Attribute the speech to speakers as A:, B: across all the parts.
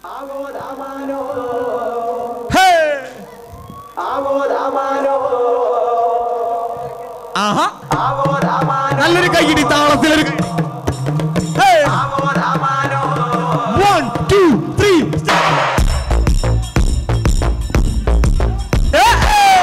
A: ഹേ
B: ആവോ രാമാനോ
A: ആഹാ
B: ആവോ രാമാനോ
A: നല്ലൊരു കൈയിടി താളത്തിലൊരു കൈ- ഹേ
B: ആവോ രാമാനോ
A: One, two, three. Eh, eh.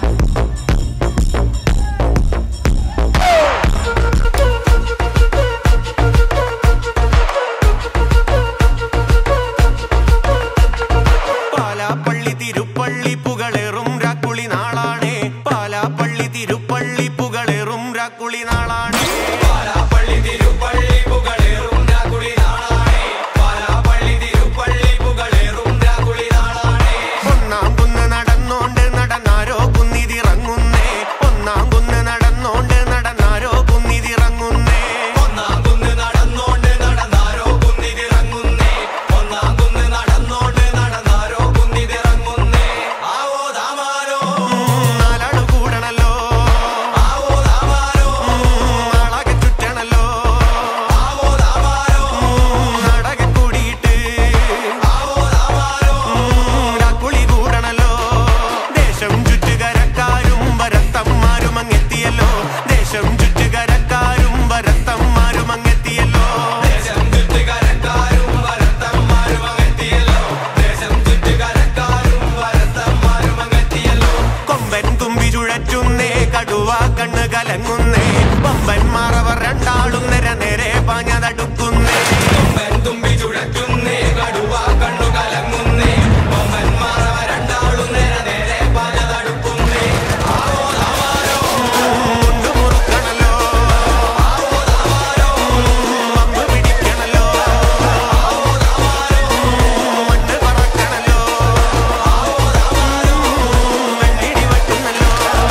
C: Palapalli Thiruppally പുകളേറും രാക്കുളി നാളാണേ Palapalli Thiruppally പുകളേറും രാക്കുളി നാളാണേ Palapalli Thiruppally പുകളേറും രാക്കുളി നാളാണേ Palapalli Thiruppally പുകളേറും രാക്കുളി നാളാണേ ഒന്നാം കുന്ന് നടന്നോണ്ട് നടന്നാരോ കുന്നിതിറങ്ങുന്നേ ഒന്നാം കുന്ന് നടന്നോണ്ട് നടന്നാരോ കുന്നിതിറങ്ങുന്നേ ഒന്നാം കുന്ന് നടന്നോണ്ട് നടന്നാരോ കുന്നിതിറങ്ങുന്നേ ഒന്നാം കുന്ന് നടന്നോണ്ട് നടന്നാരോ കുന്നിതിറങ്ങുന്നേ ആവോ ദാമാരോ നാലാള് കൂടണല്ലോ ആവോ ദാമാരോ നാളാകെ ചുറ്റണല്ലോ ആവോ ദാമാരോ നാടകം കൂടിയിട്ട് ആവോ ദാമാരോ കുളി കൂടണല്ലോ ദേശം ചുറ്റുകരക്കാരും വരത്തന്മാരും അങ്ങെത്തിയല്ലോ ദേശം ചുറ്റുകരക്കാരും വരത്തന്മാരും അങ്ങെത്തിയല്ലോ ദേശം ചുറ്റുകരക്കാരും വരത്തന്മാരും അങ്ങെത്തിയല്ലോ ദേശം ചുറ്റുകരക്കാരും വരത്തന്മാരും അങ്ങെത്തിയല്ലോ കൊമ്പൻ തുമ്പി ചുഴറ്റുന്നേ കടുവ കണ്ണ് കലങ്ങുന്നേ കൊമ്പൻ മാറവർ രണ്ടാളും നേരെ നേരെ പാഞ്ഞതടുക്കുന്നേ കൊമ്പൻ തുമ്പി ചുഴറ്റുന്നേ കടുവ കണ്ണു കലങ്ങുന്നേ കൊമ്പൻ മാറവർ രണ്ടാളും നേരെ നേരെ പാഞ്ഞതടുക്കുന്നേ ആവോ ദാമാരോ മുണ്ടു മുറുക്കണല്ലോ ആവോ ദാമാരോ പമ്പ് പിടിക്കണല്ലോ ആവോ ദാമാരോ മണ്ണ് പറക്കണല്ലോ ആവോ ദാമാരോ വെള്ളിടി വെട്ടുന്നല്ലോ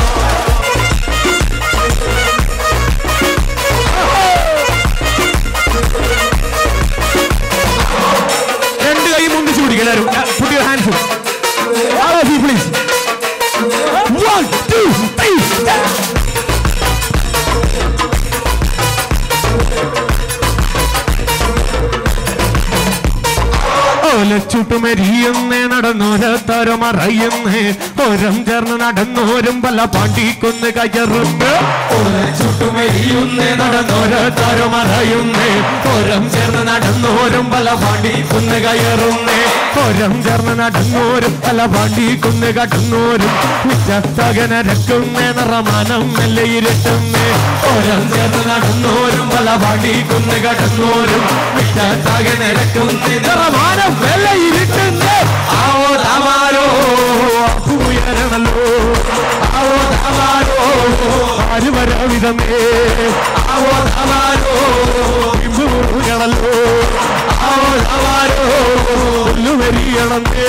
A: രണ്ട് കൈ മുമ്പിച്ച് പിടിക്കും എല്ലാവരും പുതിയ hands please one two three ഓലച്ചുട്ടുമെരിയുന്നേ നടന്നോരത്താരോ മറയുന്നേ ഓരം ചേർന്ന് നടന്നോരും പല പാണ്ടിക്കൊന്ന് കയറുന്നു ഓലച്ചുട്ടുമെരിയുന്നേ നടന്നോരത്താരോ മറയുന്നേ ഓരം ചേർന്ന് നടന്നോരും പല പാണ്ടിക്കൊന്ന് കയറുന്നേ ഓരം ചേർന്ന് നടന്നോരും പല പാണ്ടിക്കൊന്ന് കടന്നോരും വിറ്റത്തകനരക്കുന്നേ നിറമാനം മെല്ലെ ഇരുട്ടുന്നേ ഓരം ചേർന്ന് നടന്നോരും പല പാണ്ടിക്കൊന്ന് കടന്നോരും വിറ്റത്തകനരക്കുന്നേ നിറമാനം മെല്ലെ ഇരുട്ടുന്നേ ആവോ താമാരോ ഉയരണല്ലോ ആവോ താമാരോ ആരുവരവിധമേ ആവോ താമാരോ ബിംബുകളല്ലോ ആവോ താമാരോ പുല്ലുവരിയണമേ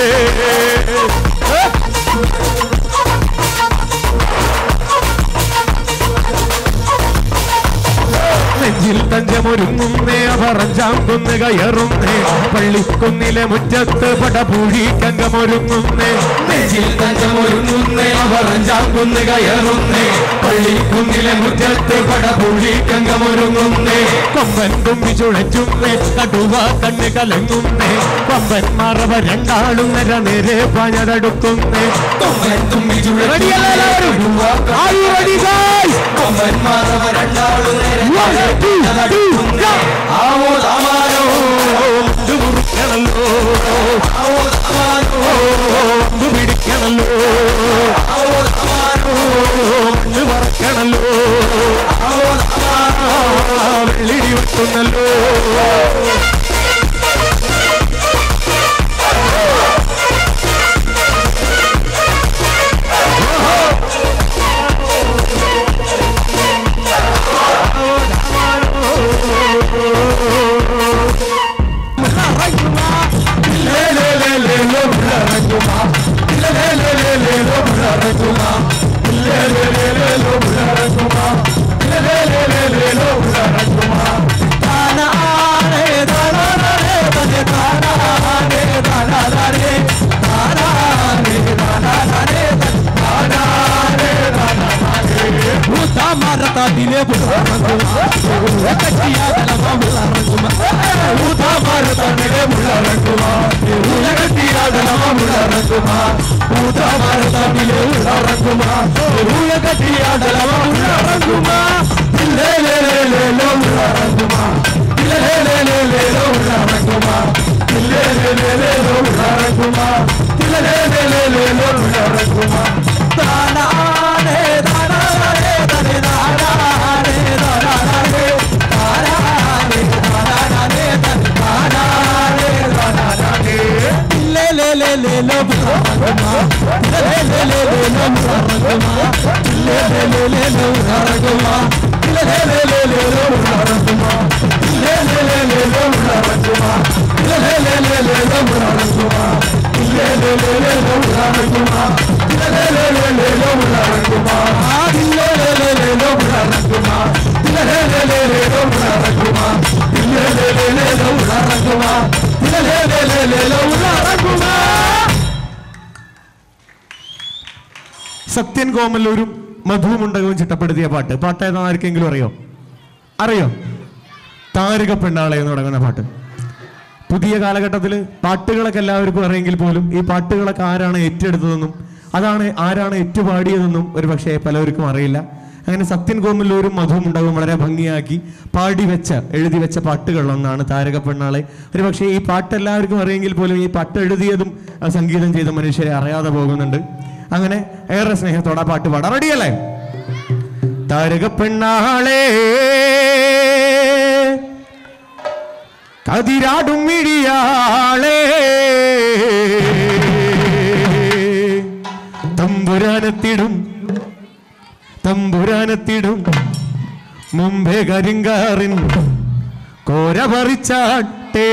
A: നെഞ്ചിൽ തഞ്ചമൊരുങ്ങുന്നേ അവറഞ്ചാം കുന്ന് കയറുന്നേ പള്ളിക്കുന്നിലെ മുറ്റത്ത് പടപൂഴിക്കങ്കമൊരുങ്ങുന്നേ നെഞ്ചിൽ തഞ്ചമൊരുങ്ങുന്നേ അവറഞ്ചാം കുന്ന് കയറുന്നേ പള്ളിക്കുന്നിലെ മുറ്റത്ത് പടപൂഴിക്കങ്കമൊരുങ്ങുന്നേ കൊമ്പൻ തുമ്പി ചുഴറ്റുന്നേ കടുവ കണ്ണ് കലങ്ങുന്നേ കൊമ്പൻ മറവ രണ്ടാളും നിര നേരെ പാഞ്ഞതടുക്കുന്നേ കൊമ്പൻ തുമ്പി ചുഴറ്റിയെല്ലാവരും കൊമ്പൻ മറവ രണ്ടാളും നേരെ ആവോ താമാരോ മുറുക്കണല്ലോ ആവോ താമാരോ പിടിക്കണല്ലോ ആവോ താമാരോ മണ്ണ് പറക്കണല്ലോ ആവോ താമാരോ വെള്ളിടി വെട്ടുന്നല്ലോ ഭാരതാതിലെ ഭാരതാതിലെ മുള്ളറങ്ങുമാ உள்ளடங்குமா பூதா மரத்தடியிலே உள்ளடங்குமா ஊழ கட்டியாடலவ உள்ளடங்குமா இல்லே லே லே லே லே உள்ளடங்குமா இல்லே லே லே லே லே லே உள்ளடங்குமா இல்லே லே லே லே லே உள்ளடங்குமா இல்லே லே லே லே லே லே உள்ளடங்குமா தானானே தானானே தனே தானானே தானானே தானானே தானானே தனே தானானே தானானே லே லே லே லே லே உள்ளடங்குமா லே லே லே லே லே உள்ளடங்குமா லே லே லே லே லே உள்ளடங்குமா லே லே லே லே லே லே உள்ளடங்குமா லே லே லே லே லே உள்ளடங்குமா லே லே லே லே லே லே உள்ளடங்குமா லே லே லே லே லே உள்ளடங்குமா லே லே லே லே லே லே உள்ளடங்குமா லே லே லே லே லே உள்ளடங்குமா லே லே லே லே லே லே உள்ளடங்குமா லே லே லே லே லே உள்ளடங்குமா லே லே லே லே லே லே உள்ளടங்குமா സത്യൻ കോമല്ലൂരും മധുമുണ്ടകവും ചിട്ടപ്പെടുത്തിയ പാട്ട് പാട്ട് ഏതാ ആർക്കെങ്കിലും അറിയോ അറിയോ താരക പെണ്ണാളെ എന്ന് തുടങ്ങുന്ന പാട്ട് പുതിയ കാലഘട്ടത്തിൽ പാട്ടുകളൊക്കെ എല്ലാവർക്കും അറിയെങ്കിൽ പോലും ഈ പാട്ടുകളൊക്കെ ആരാണ് ഏറ്റെടുത്തതെന്നും അതാണ് ആരാണ് ഏറ്റുപാടിയതെന്നും ഒരു പക്ഷേ പലവർക്കും അറിയില്ല അങ്ങനെ സത്യൻ കോമല്ലൂരും മധുമുണ്ടകവും വളരെ ഭംഗിയാക്കി പാടി വെച്ച എഴുതി വെച്ച പാട്ടുകളിലൊന്നാണ് താരക പെണ്ണാളെ ഒരു പക്ഷേ ഈ പാട്ട് എല്ലാവർക്കും അറിയെങ്കിൽ പോലും ഈ പാട്ട് എഴുതിയതും ആ സംഗീതം ചെയ്ത മനുഷ്യരെ അറിയാതെ പോകുന്നുണ്ട് അങ്ങനെ ഏറെ സ്നേഹത്തോടെ ആ പാട്ട് പാടാം റെഡിയല്ലേ താരക പെണ്ണാളേ കതിരാടും മിഴിയാളേ തമ്പുരാനത്തിടും തമ്പുരാനത്തിടും മുമ്പേ കരിങ്കാറിൻ കോര പറിച്ചാട്ടേ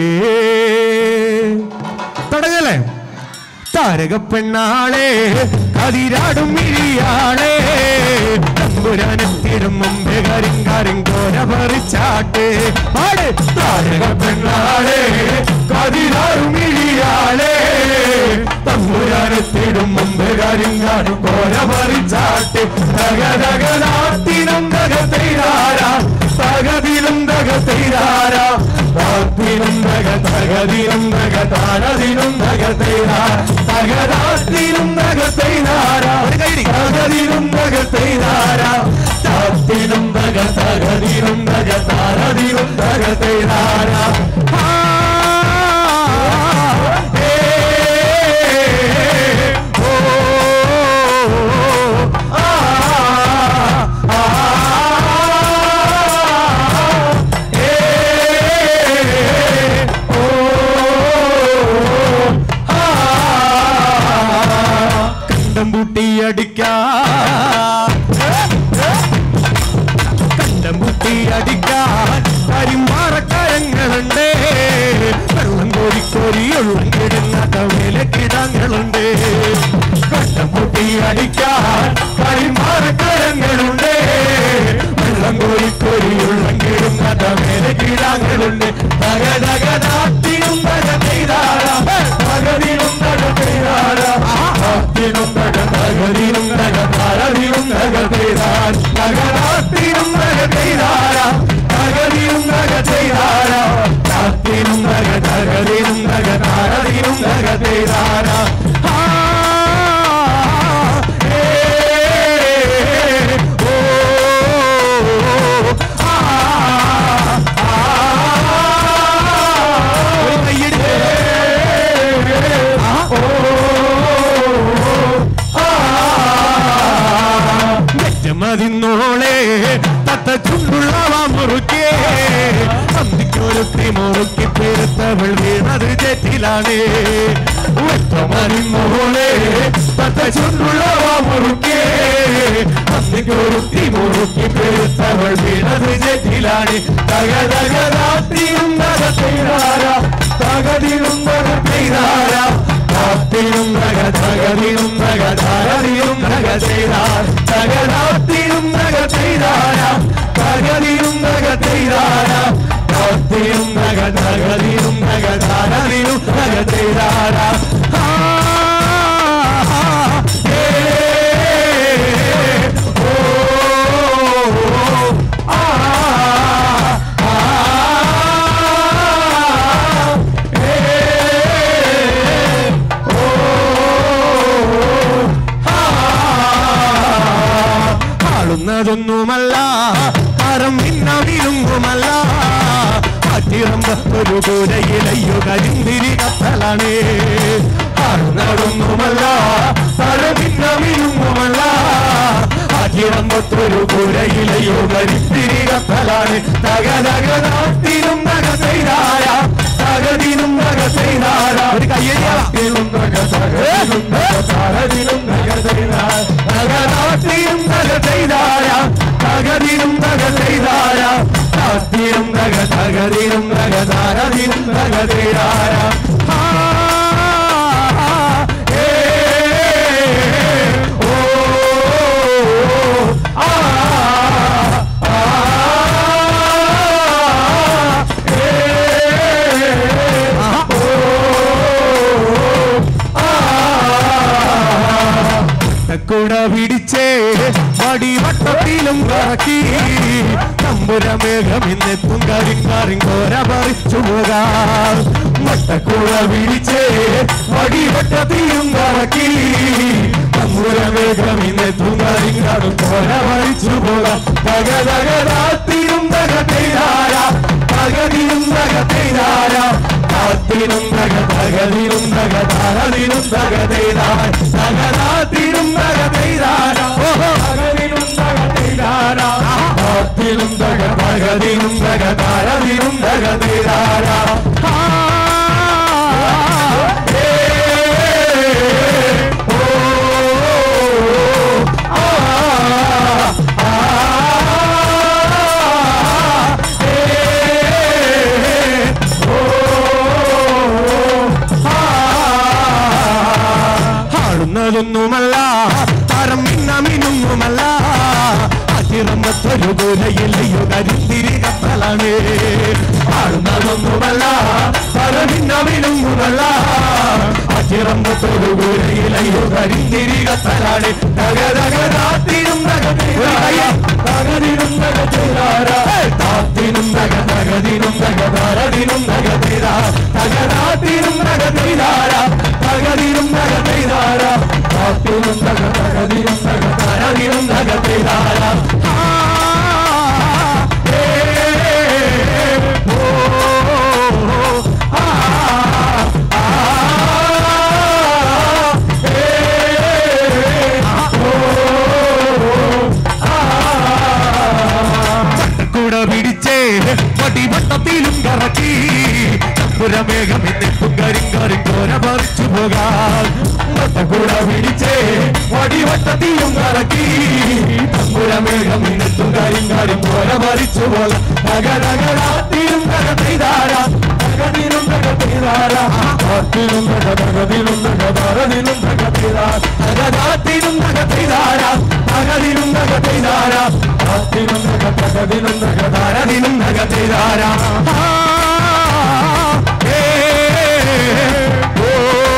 A: തുടങ്ങല്ലേ താരക പെണ്ണാളെ കതിരാടും മിഴിയാളെ തമ്പുരാനെത്തിടും മുമ്പേ കരിങ്കാരൻ കോര പറിച്ചാട്ടെ പാട് താരക പെണ്ണാളെ കതിരാടും മിഴിയാളെ തമ്പുരാനെത്തിടും മുമ്പേ കരിങ്കാരൻ കോര പറിച്ചാട്ടെ തകതകനാത്തിനും തകത്തൈരാരാ തകതിലും തകത്തൈരാരാ താത്തിനും തക തകതിലും തക താരതിലും തകത്തൈരാ തകരാത്തിലും തകത്തൈരാരാ തകതിലും തകത്തൈരാരാ താത്തിലും തക തകതിലും തക താരതിലും തകത്തൈരാരാ ആ ഏ ഓ ആ ആ കണ്ടം പൂട്ടിയടിക്കാൻ കണ്ടം പൂട്ടിയടിക്കാൻ കരിമ്പാറക്കരങ്ങളുണ്ട് വെള്ളം കോരിക്കോരി ഒള്ളം കിടുന്ന തമിഴ് കിടങ്ങളുണ്ട് കണ്ടം പൂട്ടിയടിക്കാൻ കരിമ്പാറക്കരങ്ങളുണ്ട് വെള്ളം കോരിക്കോരി ഒള്ളം കിടുന്ന തമിഴ് കിടങ്ങളുണ്ട് തകതകനാത്തിനും തക ചെയ്താരാ തകതിനും തക ചെയ്താരാ ആത്തിനും തക തകതിനും തക തരതിനും തക ചെയ്താർ തകരാത്തിനും തക ചെയ്താരാ തകതിനും തക ചെയ്താരാ താത്തിനും തക തകതിനും തക തരതിനും തക ചെയ്താരാ ആ ഏ ഓ ആ ആ ഒരു കയ്യടി ആ ഓ മതിന്നോളെ തത്ത ചുണ്ടുള്ളവ മുറുക്കേ അന്തിക്കൊരുത്തി മുറുക്കി പെരുത്തവൾ വീണത് ജറ്റിലാണ് മതിന്നോളെ തത്ത ചുണ്ടുള്ളവ മുറുക്കേ അന്തിക്കൊരുത്തി മുറുക്കി പെരുത്തവൾ വീണത് ജറ്റിലാണ് തകതകരാത്രിയും തക ചെയ്താര തകതിയും തക ചെയ്താര കാത്തിനും നഗ തകതിനും നഗ തകതിയും നഗ ചെയ്താർ തകരാത്തിനും നഗ ചെയ്താര തകതിയും നഗ ചെയ്താര കാത്തിനും നഗ തകതിയും നഗ തകതിയും നഗ ചെയ്താര ആ, ഏ, ഓ, ആ, ആ, ഏ, ഓ കാണുന്നതൊന്നുമല്ല കരം നിന്നവിരുങ്ങുമല്ല കാറ്റിറമ്പത്തൊരു കൂരയിലയ്യോ കരിന്തിരി കത്തലാണ് കാണുന്നതൊന്നുമല്ല കരം നിന്നവിരുങ്ങുമല്ല കാറ്റിറമ്പത്തൊരു കൂരയിലയ്യോ കരിന്തിരി കത്തലാണ് തകതകനാട്ടിലും നഗതൈതാര തകതിനും നഗതൈതാര ഒരു കയ്യടിയാട്ടിലും നഗതകതിലും നഗതാരതിലും നഗതൈതാര നഗനാട്ടിലും നഗതൈതാര തകതിനും നഗതൈതാര താത്തിനും നഗ തകതിനും നഗതാരതിനും നഗതൈതാര ആ ഏ ഓ ആ ആ കൂട പിടിച്ചേ വടിവട്ടത്തിലും കറക്കി തമ്പുരമേഘം ഇന്നെത്തും കരിങ്കാറിങ്കോര പറിച്ചു പോകാം വട്ടക്കൂട പിടിച്ചേ വടിവട്ടത്തിലും കറക്കി തമ്പുരമേഘം ഇന്നെത്തും കരിങ്കാറും കോര പറിച്ചു പോകാം തകതകരാത്തിരും തകതൈതാര തകതിരും തകതൈതാര താത്തിനും തക തകതിരും തക താരതിരും തകതൈതാര തകരാത്തിരും തകതൈതാര ഓഹോ തകതിരും തകതൈതാര താത്തിനും തക തകതിരും തക താരതിരും തകതൈതാര ആ ഏ ഓ ആ ആ ആടുന്നതൊന്നുമല്ല തരം മിന്നമിനുമല്ല അതിറമ്പത്തൊരു ദൂരയില്ലയോ കരിന്തിരി കപ്പലാണ് ആടുന്നതൊന്നുമല്ല തരം മിന്നമിനുമല്ല അതിറമ്പത്തൊരു ദൂരയില്ലയോ കരിന്തിരി കപ്പലാണ് തകതകരാത്തിനും തകതിനും തകതിരാര താത്തിനും തക തകതിനും തകതാരതിനും തകതിരാ തകരാത്തിനും തകതിരാര തകതിരും തകതിരാര താത്തിനും തക തകതിരും തകതാരതിനും തകതിരാര ആ ഏ ഓ ആ ആ ഏ കൂടെ പിടിച്ചേ വടിവട്ടത്തിലും കറക്കി പുരമേഘം എന്നിട്ടും കരിങ്കാരും കോര പറിച്ചു പോകാൻ കൂടെ പിടിച്ചേ വടിവട്ടത്തിലും കറക്കി പുരമേഘം എന്നിട്ടും കരിങ്കാരും കോര പറിച്ചു പോകാൻ തകതകരാത്തിലും തകതൈതാര തകതിലും തകതൈതാര കാത്തിലും തക തകതിലും തകതാരതിലും തകതൈതാര തകതാത്തിലും തകതൈതാര തകതിലും തകതൈതാര കാത്തിലും തക തകതിലും തകതാരതിലും തകതൈതാര ആ ഏ ഓ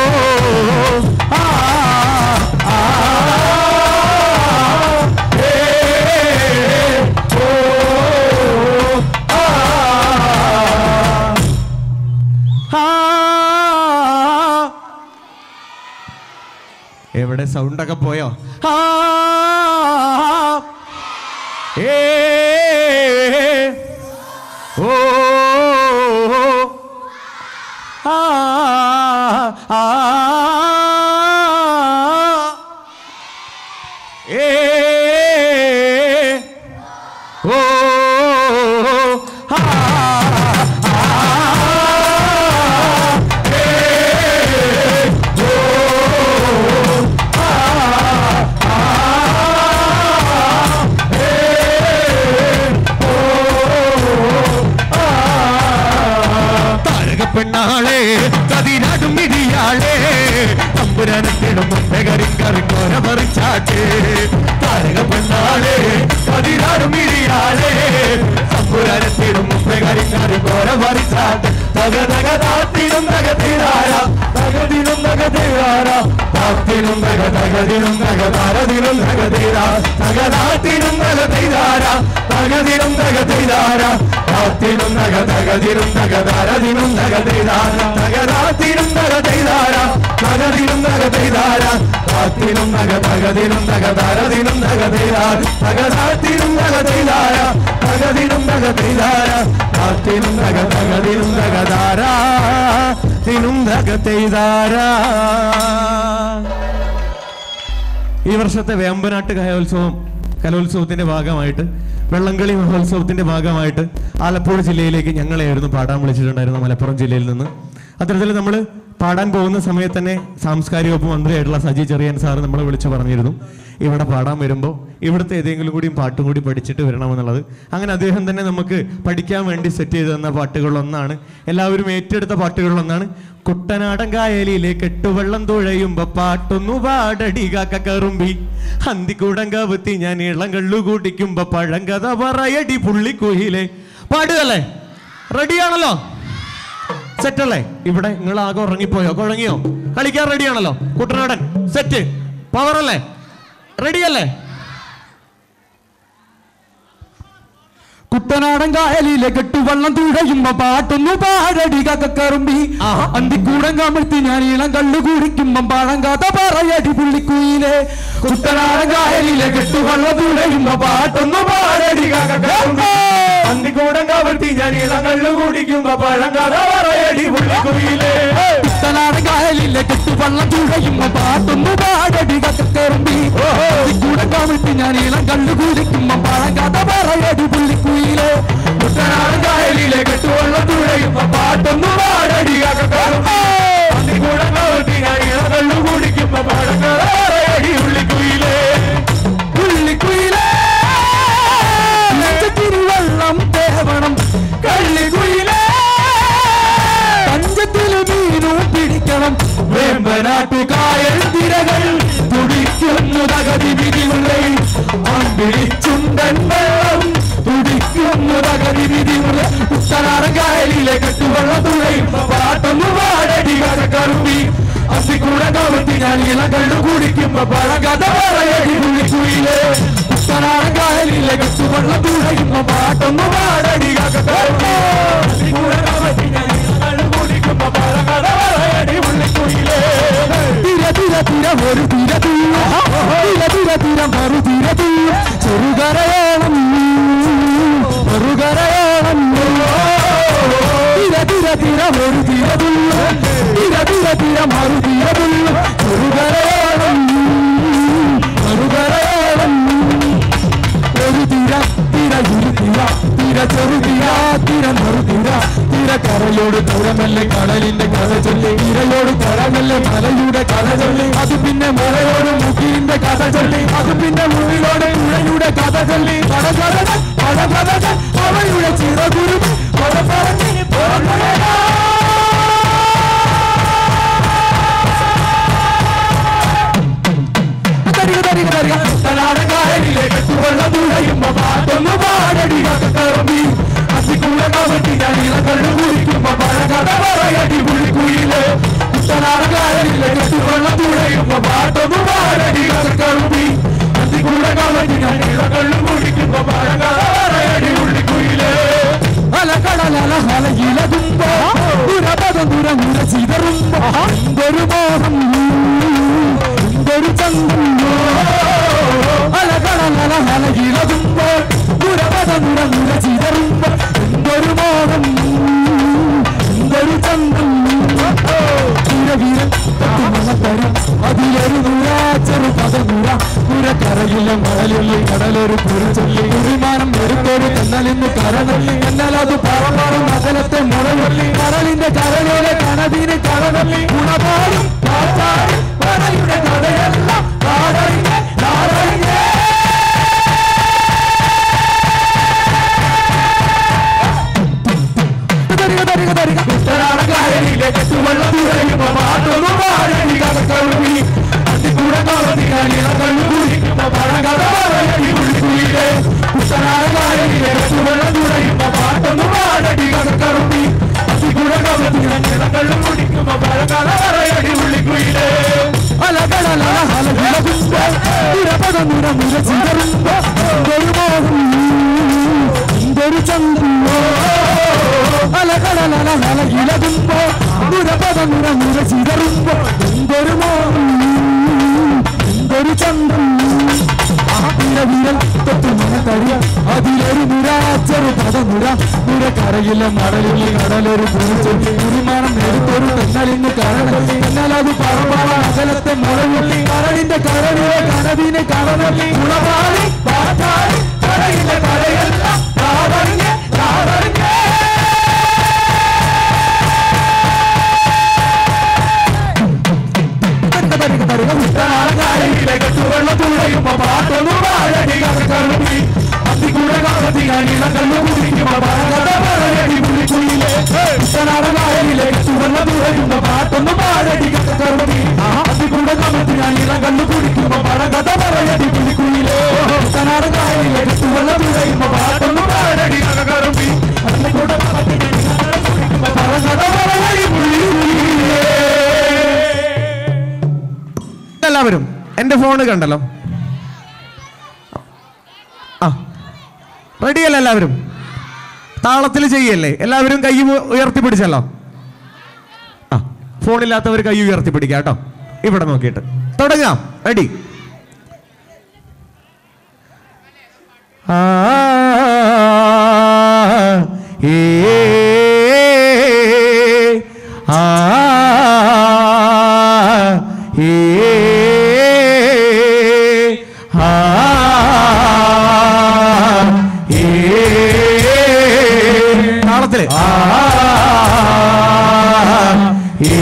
A: ആ ആ ഏ ഓ ആ ആ എവിടെ സൗണ്ട് ഒക്കെ പോയോ ആ ഏ ഓ ആ ആ ഏ ഓ ആ താരക പെണ്ണാളെ കതിരാടും വിധിയാളെ തമ്പുരാനത്തിടും മുമ്പേ കരിങ്കറിക്കോര പറിച്ചാട്ടെ താരക പെണ്ണാളെ കതിരാടും വിധിയാളെ തമ്പുരാനത്തിടും മുമ്പേ കരിങ്കറിക്കോര പറിച്ചാട്ടെ തക തക താത്തിനും തകത്തിരാര തകതിനും തകതിരാര താത്തിനും തക തകതിനും തകതാരതിനും തകതിരാ തകതാത്തിനും തകതിരാര തകതിനും തകതിരാര താത്തിനും തക തകതിനും തകതാരതിനും തകതിരാര തകതാത്തിനും തകതിരാര തകതിനും തകതിരാര താത്തിനും തക തക തകതിനും തകതാരതിനും തകതൈതാര തകതാത്തിനും തകതൈതാര തകതിനും തകതൈതാര താത്തിനും തക തകതിനും തകതാര തിനും തകതൈതാര ഈ വർഷത്തെ വേമ്പനാട്ട് കലോത്സവം കലോത്സവത്തിന്റെ ഭാഗമായിട്ട് വെള്ളംകളി മഹോത്സവത്തിന്റെ ഭാഗമായിട്ട് ആലപ്പുഴ ജില്ലയിലേക്ക് ഞങ്ങളെയായിരുന്നു പാടാൻ വിളിച്ചിട്ടുണ്ടായിരുന്നു മലപ്പുറം ജില്ലയിൽ നിന്ന് അത്തരത്തിൽ നമ്മൾ പാടാൻ പോകുന്ന സമയത്ത് തന്നെ സാംസ്കാരിക വകുപ്പ് മന്ത്രിയായിട്ടുള്ള സജി ചെറിയാൻ സാറ് നമ്മളെ വിളിച്ചു പറഞ്ഞിരുന്നു ഇവിടെ പാടാൻ വരുമ്പോൾ ഇവിടുത്തെ ഏതെങ്കിലും കൂടിയും പാട്ടും കൂടി പഠിച്ചിട്ട് വരണമെന്നുള്ളത് അങ്ങനെ അദ്ദേഹം തന്നെ നമുക്ക് പഠിക്കാൻ വേണ്ടി സെറ്റ് ചെയ്ത് തന്ന പാട്ടുകളിലൊന്നാണ് എല്ലാവരും ഏറ്റെടുത്ത പാട്ടുകളിലൊന്നാണ് കുട്ടനാടൻ കായലിലെ കെട്ടുവെള്ളം തുഴയുമ്പോ പാട്ടൊന്നു പാടടി കാക്ക കറുമ്പി ഹന്തിക്കൂടം കവുത്തി ഞാൻ ഇളം കള്ളു കുടിക്കുമ്പോ പഴങ്കഥ പറയടി പുള്ളിക്കുയിലെ പാടുകല്ലേ റെഡിയാണല്ലോ സെറ്റല്ലേ ഇവിടെ നിങ്ങൾ ആകെ ഉറങ്ങിപ്പോയോ കുഴങ്ങിയോ കളിക്കാൻ റെഡിയാണല്ലോ കുട്ടനാടൻ സെറ്റ് പവർ അല്ലേ റെഡിയല്ലേ
D: കുട്ടനാടൻ കായലിലെ കെട്ടുവള്ളം തുഴയുമ്പോ പാട്ടൊന്നു പാടടി കക്കറുമ്പി
A: ആഹാ.
D: അന്തിക്കൂടം കമിഴ്ത്തി ഞാൻ ഇളം കള്ളു കുടിക്കുമ്പം പാടം കഥ പറയടി പുള്ളിക്കുയിലെ കുട്ടനാടൻ കായലിലെ കെട്ടുവള്ളം തുഴയുമ്പോ പാട്ടൊന്നു പാടടി കക്കറുമ്പി
A: അന്തിക്കൂടം കവർത്തി ഞാൻ ഇളം കള്ളു കുടിക്കുമ്പോ പഴങ്കഥ പറയടി പുള്ളിക്കുയിലേ
D: കുട്ടനാടൻ കായലിലെ കെട്ടുവള്ളം തുഴയുമ്പോ പാട്ടൊന്നു പാടടി കക്കറുമ്പി അന്തിക്കൂടം കമിഴ്ത്തി ഞാൻ ഇളം കള്ളു കുടിക്കുമ്പം പാടം കഥ പറയടി പുള്ളിക്കുയിലെ
A: കുട്ടനാടൻ കായലിലെ കെട്ടുവെള്ളം തുഴയുമ്പോ പാട്ടൊന്നു പാടടി കക്കറുമ്പി അന്തിക്കൂടം കവർത്തി ഞാൻ ഇളം കള്ളു കുടിക്കുമ്പോ പഴങ്കഥ പറയടി പുള്ളിക്കുയിലേ
D: പുള്ളിക്കുയിലേ തിരുവള്ളം തേവണം കള്ളിക്കുയിലേ പഞ്ചത്തില് മീനും പിടിക്കണം
A: വേമ്പനാട്ടു കായൽ തിരകൾ തുടിക്കുന്നു തകതി വിധിമുറൈ അമ്പിളിച്ചുണ്ടൻ വെള്ളം തുടിക്കുന്നു തകതി വിധിമുറ കുട്ടനാടൻ കായലിലെ കെട്ടുവെള്ളം തുഴയുമ്പോ പാട്ടൊന്നു പാടടി കടക്കറുമ്പി അസിക്കൂടെ കവർത്തി ഞാൻ ഇളകള്ളു കുടിക്കുമ്പോ പഴകഥ പറയടി കുളിക്കുയിലേ കുട്ടനാടൻ കായലിലെ കെട്ടുവെള്ളം തുഴയുമ്പോ പാട്ടൊന്നു പാടടി കടക്കറുമ്പി അസിക്കൂടെ കവർത്തി ഞാൻ ഇളകള്ളു കുടിക്കുമ്പോ പഴകഥ പറയടി കുളിക്കുയിലേ
D: തിര തിര തിര ഒരു തിര തീര തിര തിര തിര മറു തിര തീര ചെറുകരയോളം മറുകരയോളം തിര തിര തിര ഒരു തിര തുള്ള തിര തിര തിര മറു തിര തുള്ള ചെറുകരയോളം മറുകരയോളം ഒരു തിര തിര ഇരു തിര തിര ചെറു തിര തിര മറു തിര തിര കരയോട് കരമല്ലേ കടലിന്റെ കഥ ചൊല്ലി ഇരയോട് കരമല്ലേ മലയുടെ കഥ ചൊല്ലി അത് പിന്നെ മലയോട് മുഖിന്റെ കഥ ചൊല്ലി അത് പിന്നെ മുഴിലോട് പുഴയുടെ കഥ ചൊല്ലി പട കഥ പട കഥ അവയുടെ ചിറകുരു പട പറഞ്ഞ് പുറപ്പെടാ തരിക തരിക തരിക കുട്ടനാടൻ കായലിലെ കെട്ടുവെള്ളം തുഴയുമ്പോ പാട്ടൊന്നു പാടടി കറമ്പി അസിക്കൂടെ കവട്ടി ഞാൻ ഇളകള്ളു കുടിക്കുമ്പോ പഴകഥ പറയടി പുള്ളിക്കുയില് കുട്ടനാടൻ കായലിലെ കെട്ടുവെള്ളം തുഴയുമ്പോ പാട്ടൊന്നു പാടടി കറമ്പി അസിക്കൂടെ കവട്ടി ഞാൻ ഇളകള്ളു കുടിക്കുമ്പോ പഴകഥ പറയടി പുള്ളിക്കുയില് അലകടലല ഹലയിലകുമ്പോ ദുരപദം ദുരമുര ചിതറുമ്പോ എന്തൊരു മോഹം എന്തൊരു ചന്തം അലകടലല ഹലയിലകുമ്പോ ദുരപദ ദുരമുര ചിതറുമ്പോ എന്തൊരു മോഹം എന്തൊരു ചന്തം വീരവീരൻ തരം അതിലൊരു നൂറ ചെറു പദമുറ പുരക്കരയിലെ മഴലില്ലേ കടലൊരു പുറച്ചൊല്ലി കുറിമാനം വെറുത്തൊരു തെന്നലിന്ന് കരനല്ലി എന്നാൽ അത് പറമാറും അകലത്തെ മുറവല്ലി കടലിന്റെ കരളിലെ കനവിന് കടവല്ലി ഗുണപാടും കാറ്റാടും കടലിന്റെ കടയെല്ലാം കാടറിഞ്ഞ് കാടറിഞ്ഞേ തരിക തരിക തരിക കുട്ടനാടൻ കായലിലെ കെട്ടുവെള്ളം തുഴയുമ്പോ പാട്ടൊന്നു പാടടി കടക്കഴുകി അത്തിക്കൂടെ കവതിക്കാൻ ഇളകള്ളു കുടിക്കുമ്പോ പഴകഥ പറയടി കുളിക്കുയിലെ കുട്ടനാടൻ കായലിലെ കെട്ടുവെള്ളം തുഴയുമ്പോ പാട്ടൊന്നു പാടടി കടക്കഴുകി അത്തിക്കൂടെ കവതിക്കാൻ ഇളകള്ളു കുടിക്കുമ്പോ പഴകഥ പറയടി കുളിക്കുയിലെ അലകളല ഹലകിളകുമ്പോ നിരപദ നിര നിര ചിതറുമ്പോ എന്തൊരു മോഹം എന്തൊരു ചന്തം അലകളല ഹലകിളകുമ്പോ നിരപദ നിര നിര ചിതറുമ്പോ എന്തൊരു മോഹം എന്തൊരു ചന്തം കരയിലെ മടലിൽ കടലൊരു കുറിച്ച് കുരുമാനം നേരിട്ടൊരു തെന്നലിന് കാരണം എന്നാൽ അത് പറമ്പാള അകലത്തെ മുളയുള്ളി കരടിന്റെ കരടിലെ കനവിനെ കടലി ഉളവാളി പാട്ടാളി കരയിലെ കരയല്ല കാവറിഞ്ഞ് കാവറിഞ്ഞ്
A: എല്ലാവരും എന്റെ ഫോണ് കണ്ടല്ലോ ആ റെഡിയല്ല എല്ലാവരും താളത്തിൽ ചെയ്യല്ലേ എല്ലാവരും കൈ ഉ- ഉയർത്തി പിടിച്ചല്ലോ ആ ഫോണില്ലാത്തവർ കൈ ഉയർത്തി പിടിക്കാം കേട്ടോ ഇവിടെ നോക്കിയിട്ട് തുടങ്ങാം റെഡി ആ ഏ ആ ഏ ആ ഏ താളത്തില് ആ ഏ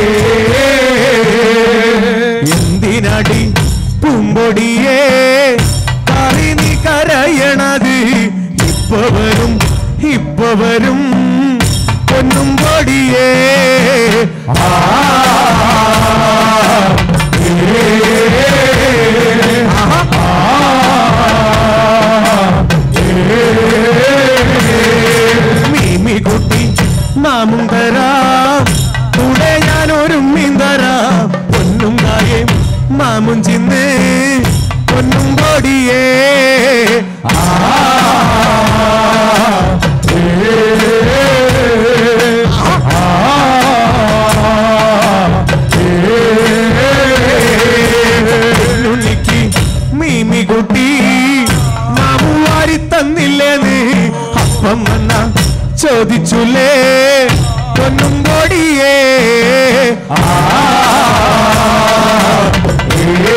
A: എന്തിനടി പൂമ്പൊടിയേ കറി നീ കരയണത് ഇപ്പൊ വരും ഇപ്പൊ വരും പൊന്നും പൊടിയേ ആ ഏ, ആഹാ. മീമി കുട്ടി നാമും തരാം കൂടെ ഞാൻ ഒരു മീൻ തരാം പൊന്നും കായേം മാമും ചിന്ന് പൊന്നും പൊടിയേ ആ ഏ, ആ, ഉണ്ണിക്ക് മീമി കുട്ടി മാമു വാരി തന്നില്ലേന്ന് അപ്പം വന്ന ചോദിച്ചുലേ പൊന്നും കൊടിയേ ആ ഏ,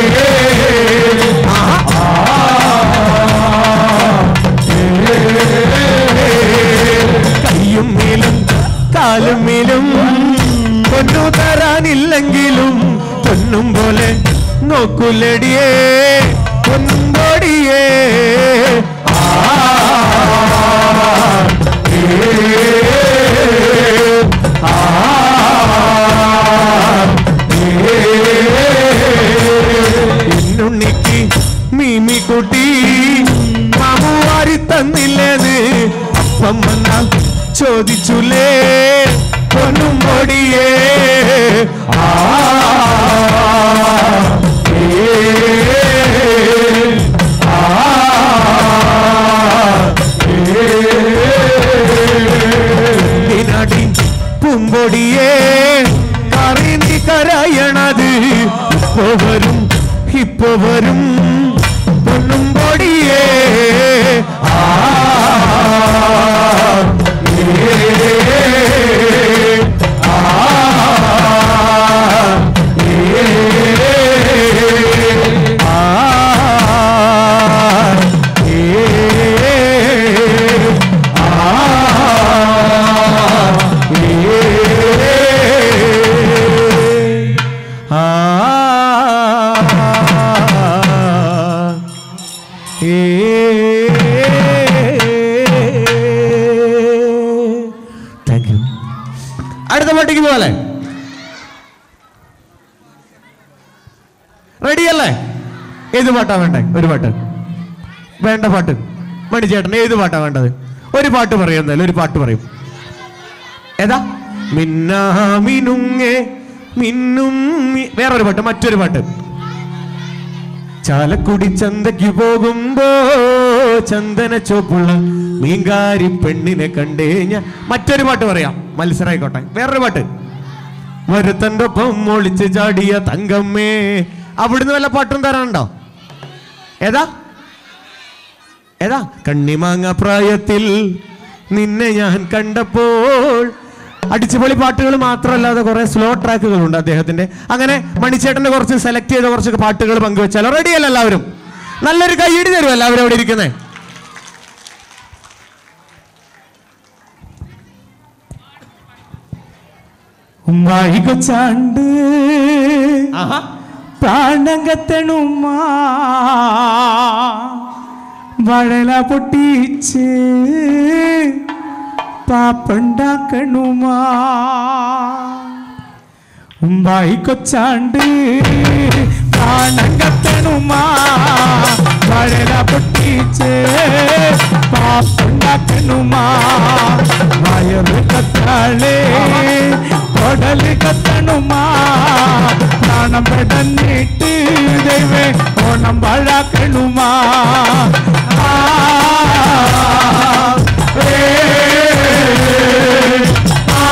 A: ആ, കയ്യും മേലും കാലും മേലും പൊന്നു തരാനില്ലെങ്കിലും പൊന്നും പോലെ നോക്കുലടിയേ പൊന്നും പൊടിയേ ആ ഏ, ആ എന്നുണ്ണിക്ക് മീമി കുട്ടി മാമുവാരി തന്നില്ലേന്ന് അപ്പം വന്നാൽ ചോദിച്ചുലേ പൊന്നും പൊടിയേ ആ ഏ, ആ എന്തിനടി പൂമ്പൊടിയേ കറി നീ കരയണത് ഇപ്പൊ വരും ഇപ്പൊ വരും പൊന്നും പൊടിയേ ആ ഏ, ആ ഏ, ആ താങ്ക് യു അടുത്ത പാട്ടിക്ക് പോലെ റെഡിയല്ലേ ഏത് പാട്ടാ വേണ്ടേ ഒരു പാട്ട് വേണ്ട പാട്ട് മണിച്ചേട്ടൻ ഏത് പാട്ടാ വേണ്ടത് ഒരു പാട്ട് പറയും എന്തായാലും ഒരു പാട്ട് പറയും ഏതാ മിന്നാ മിനുങ്ങേ മിന്നും മി- വേറൊരു പാട്ട് മറ്റൊരു പാട്ട് ചാലക്കുടി ചന്തയ്ക്ക് പോകുമ്പോ ചന്ദന ചോപ്പുള്ള മീങ്കാരി പെണ്ണിനെ കണ്ടേ ഞാൻ മറ്റൊരു പാട്ട് പറയാം മത്സരമായിക്കോട്ടെ വേറൊരു പാട്ട് വരുത്തന്റെ ഒപ്പം ഒളിച്ച് ചാടിയ തങ്കമ്മേ അവിടുന്ന് വല്ല പാട്ടും തരാനുണ്ടോ ഏതാ ഏതാ കണ്ണിമാങ്ങ പ്രായത്തിൽ നിന്നെ ഞാൻ കണ്ടപ്പോൾ അടിച്ചുപൊളി പാട്ടുകൾ മാത്രമല്ലാതെ കുറെ സ്ലോ ട്രാക്കുകളുണ്ട് അദ്ദേഹത്തിന്റെ അങ്ങനെ മണിച്ചേട്ടന്റെ കുറച്ച് സെലക്ട് ചെയ്ത കുറച്ച് പാട്ടുകൾ പങ്കുവെച്ചാലോ റെഡിയല്ല എല്ലാവരും നല്ലൊരു കൈയടി തരും എല്ലാവരും അവിടെ ഇരിക്കുന്നേ
D: ഉമ്മായികൊച്ചാണ്ട് പ്രാണങ്കത്തണുമാ വഴല പൊട്ടിച്ച് പാപ്പുണ്ടാക്കണുമാ ഉമ്പായി കൊച്ചാണ്ട് പ്രാണങ്കത്തണുമാ വഴല പൊട്ടിച്ച് പാപ്പുണ്ടാക്കണുമാ വയറ് കത്താളേ കൊടല് കത്തണുമാ പ്രാണം പെടന്നിട്ട് ദൈവേ ഓണം വാഴാക്കണുമാ ആ, ഏ, ആ,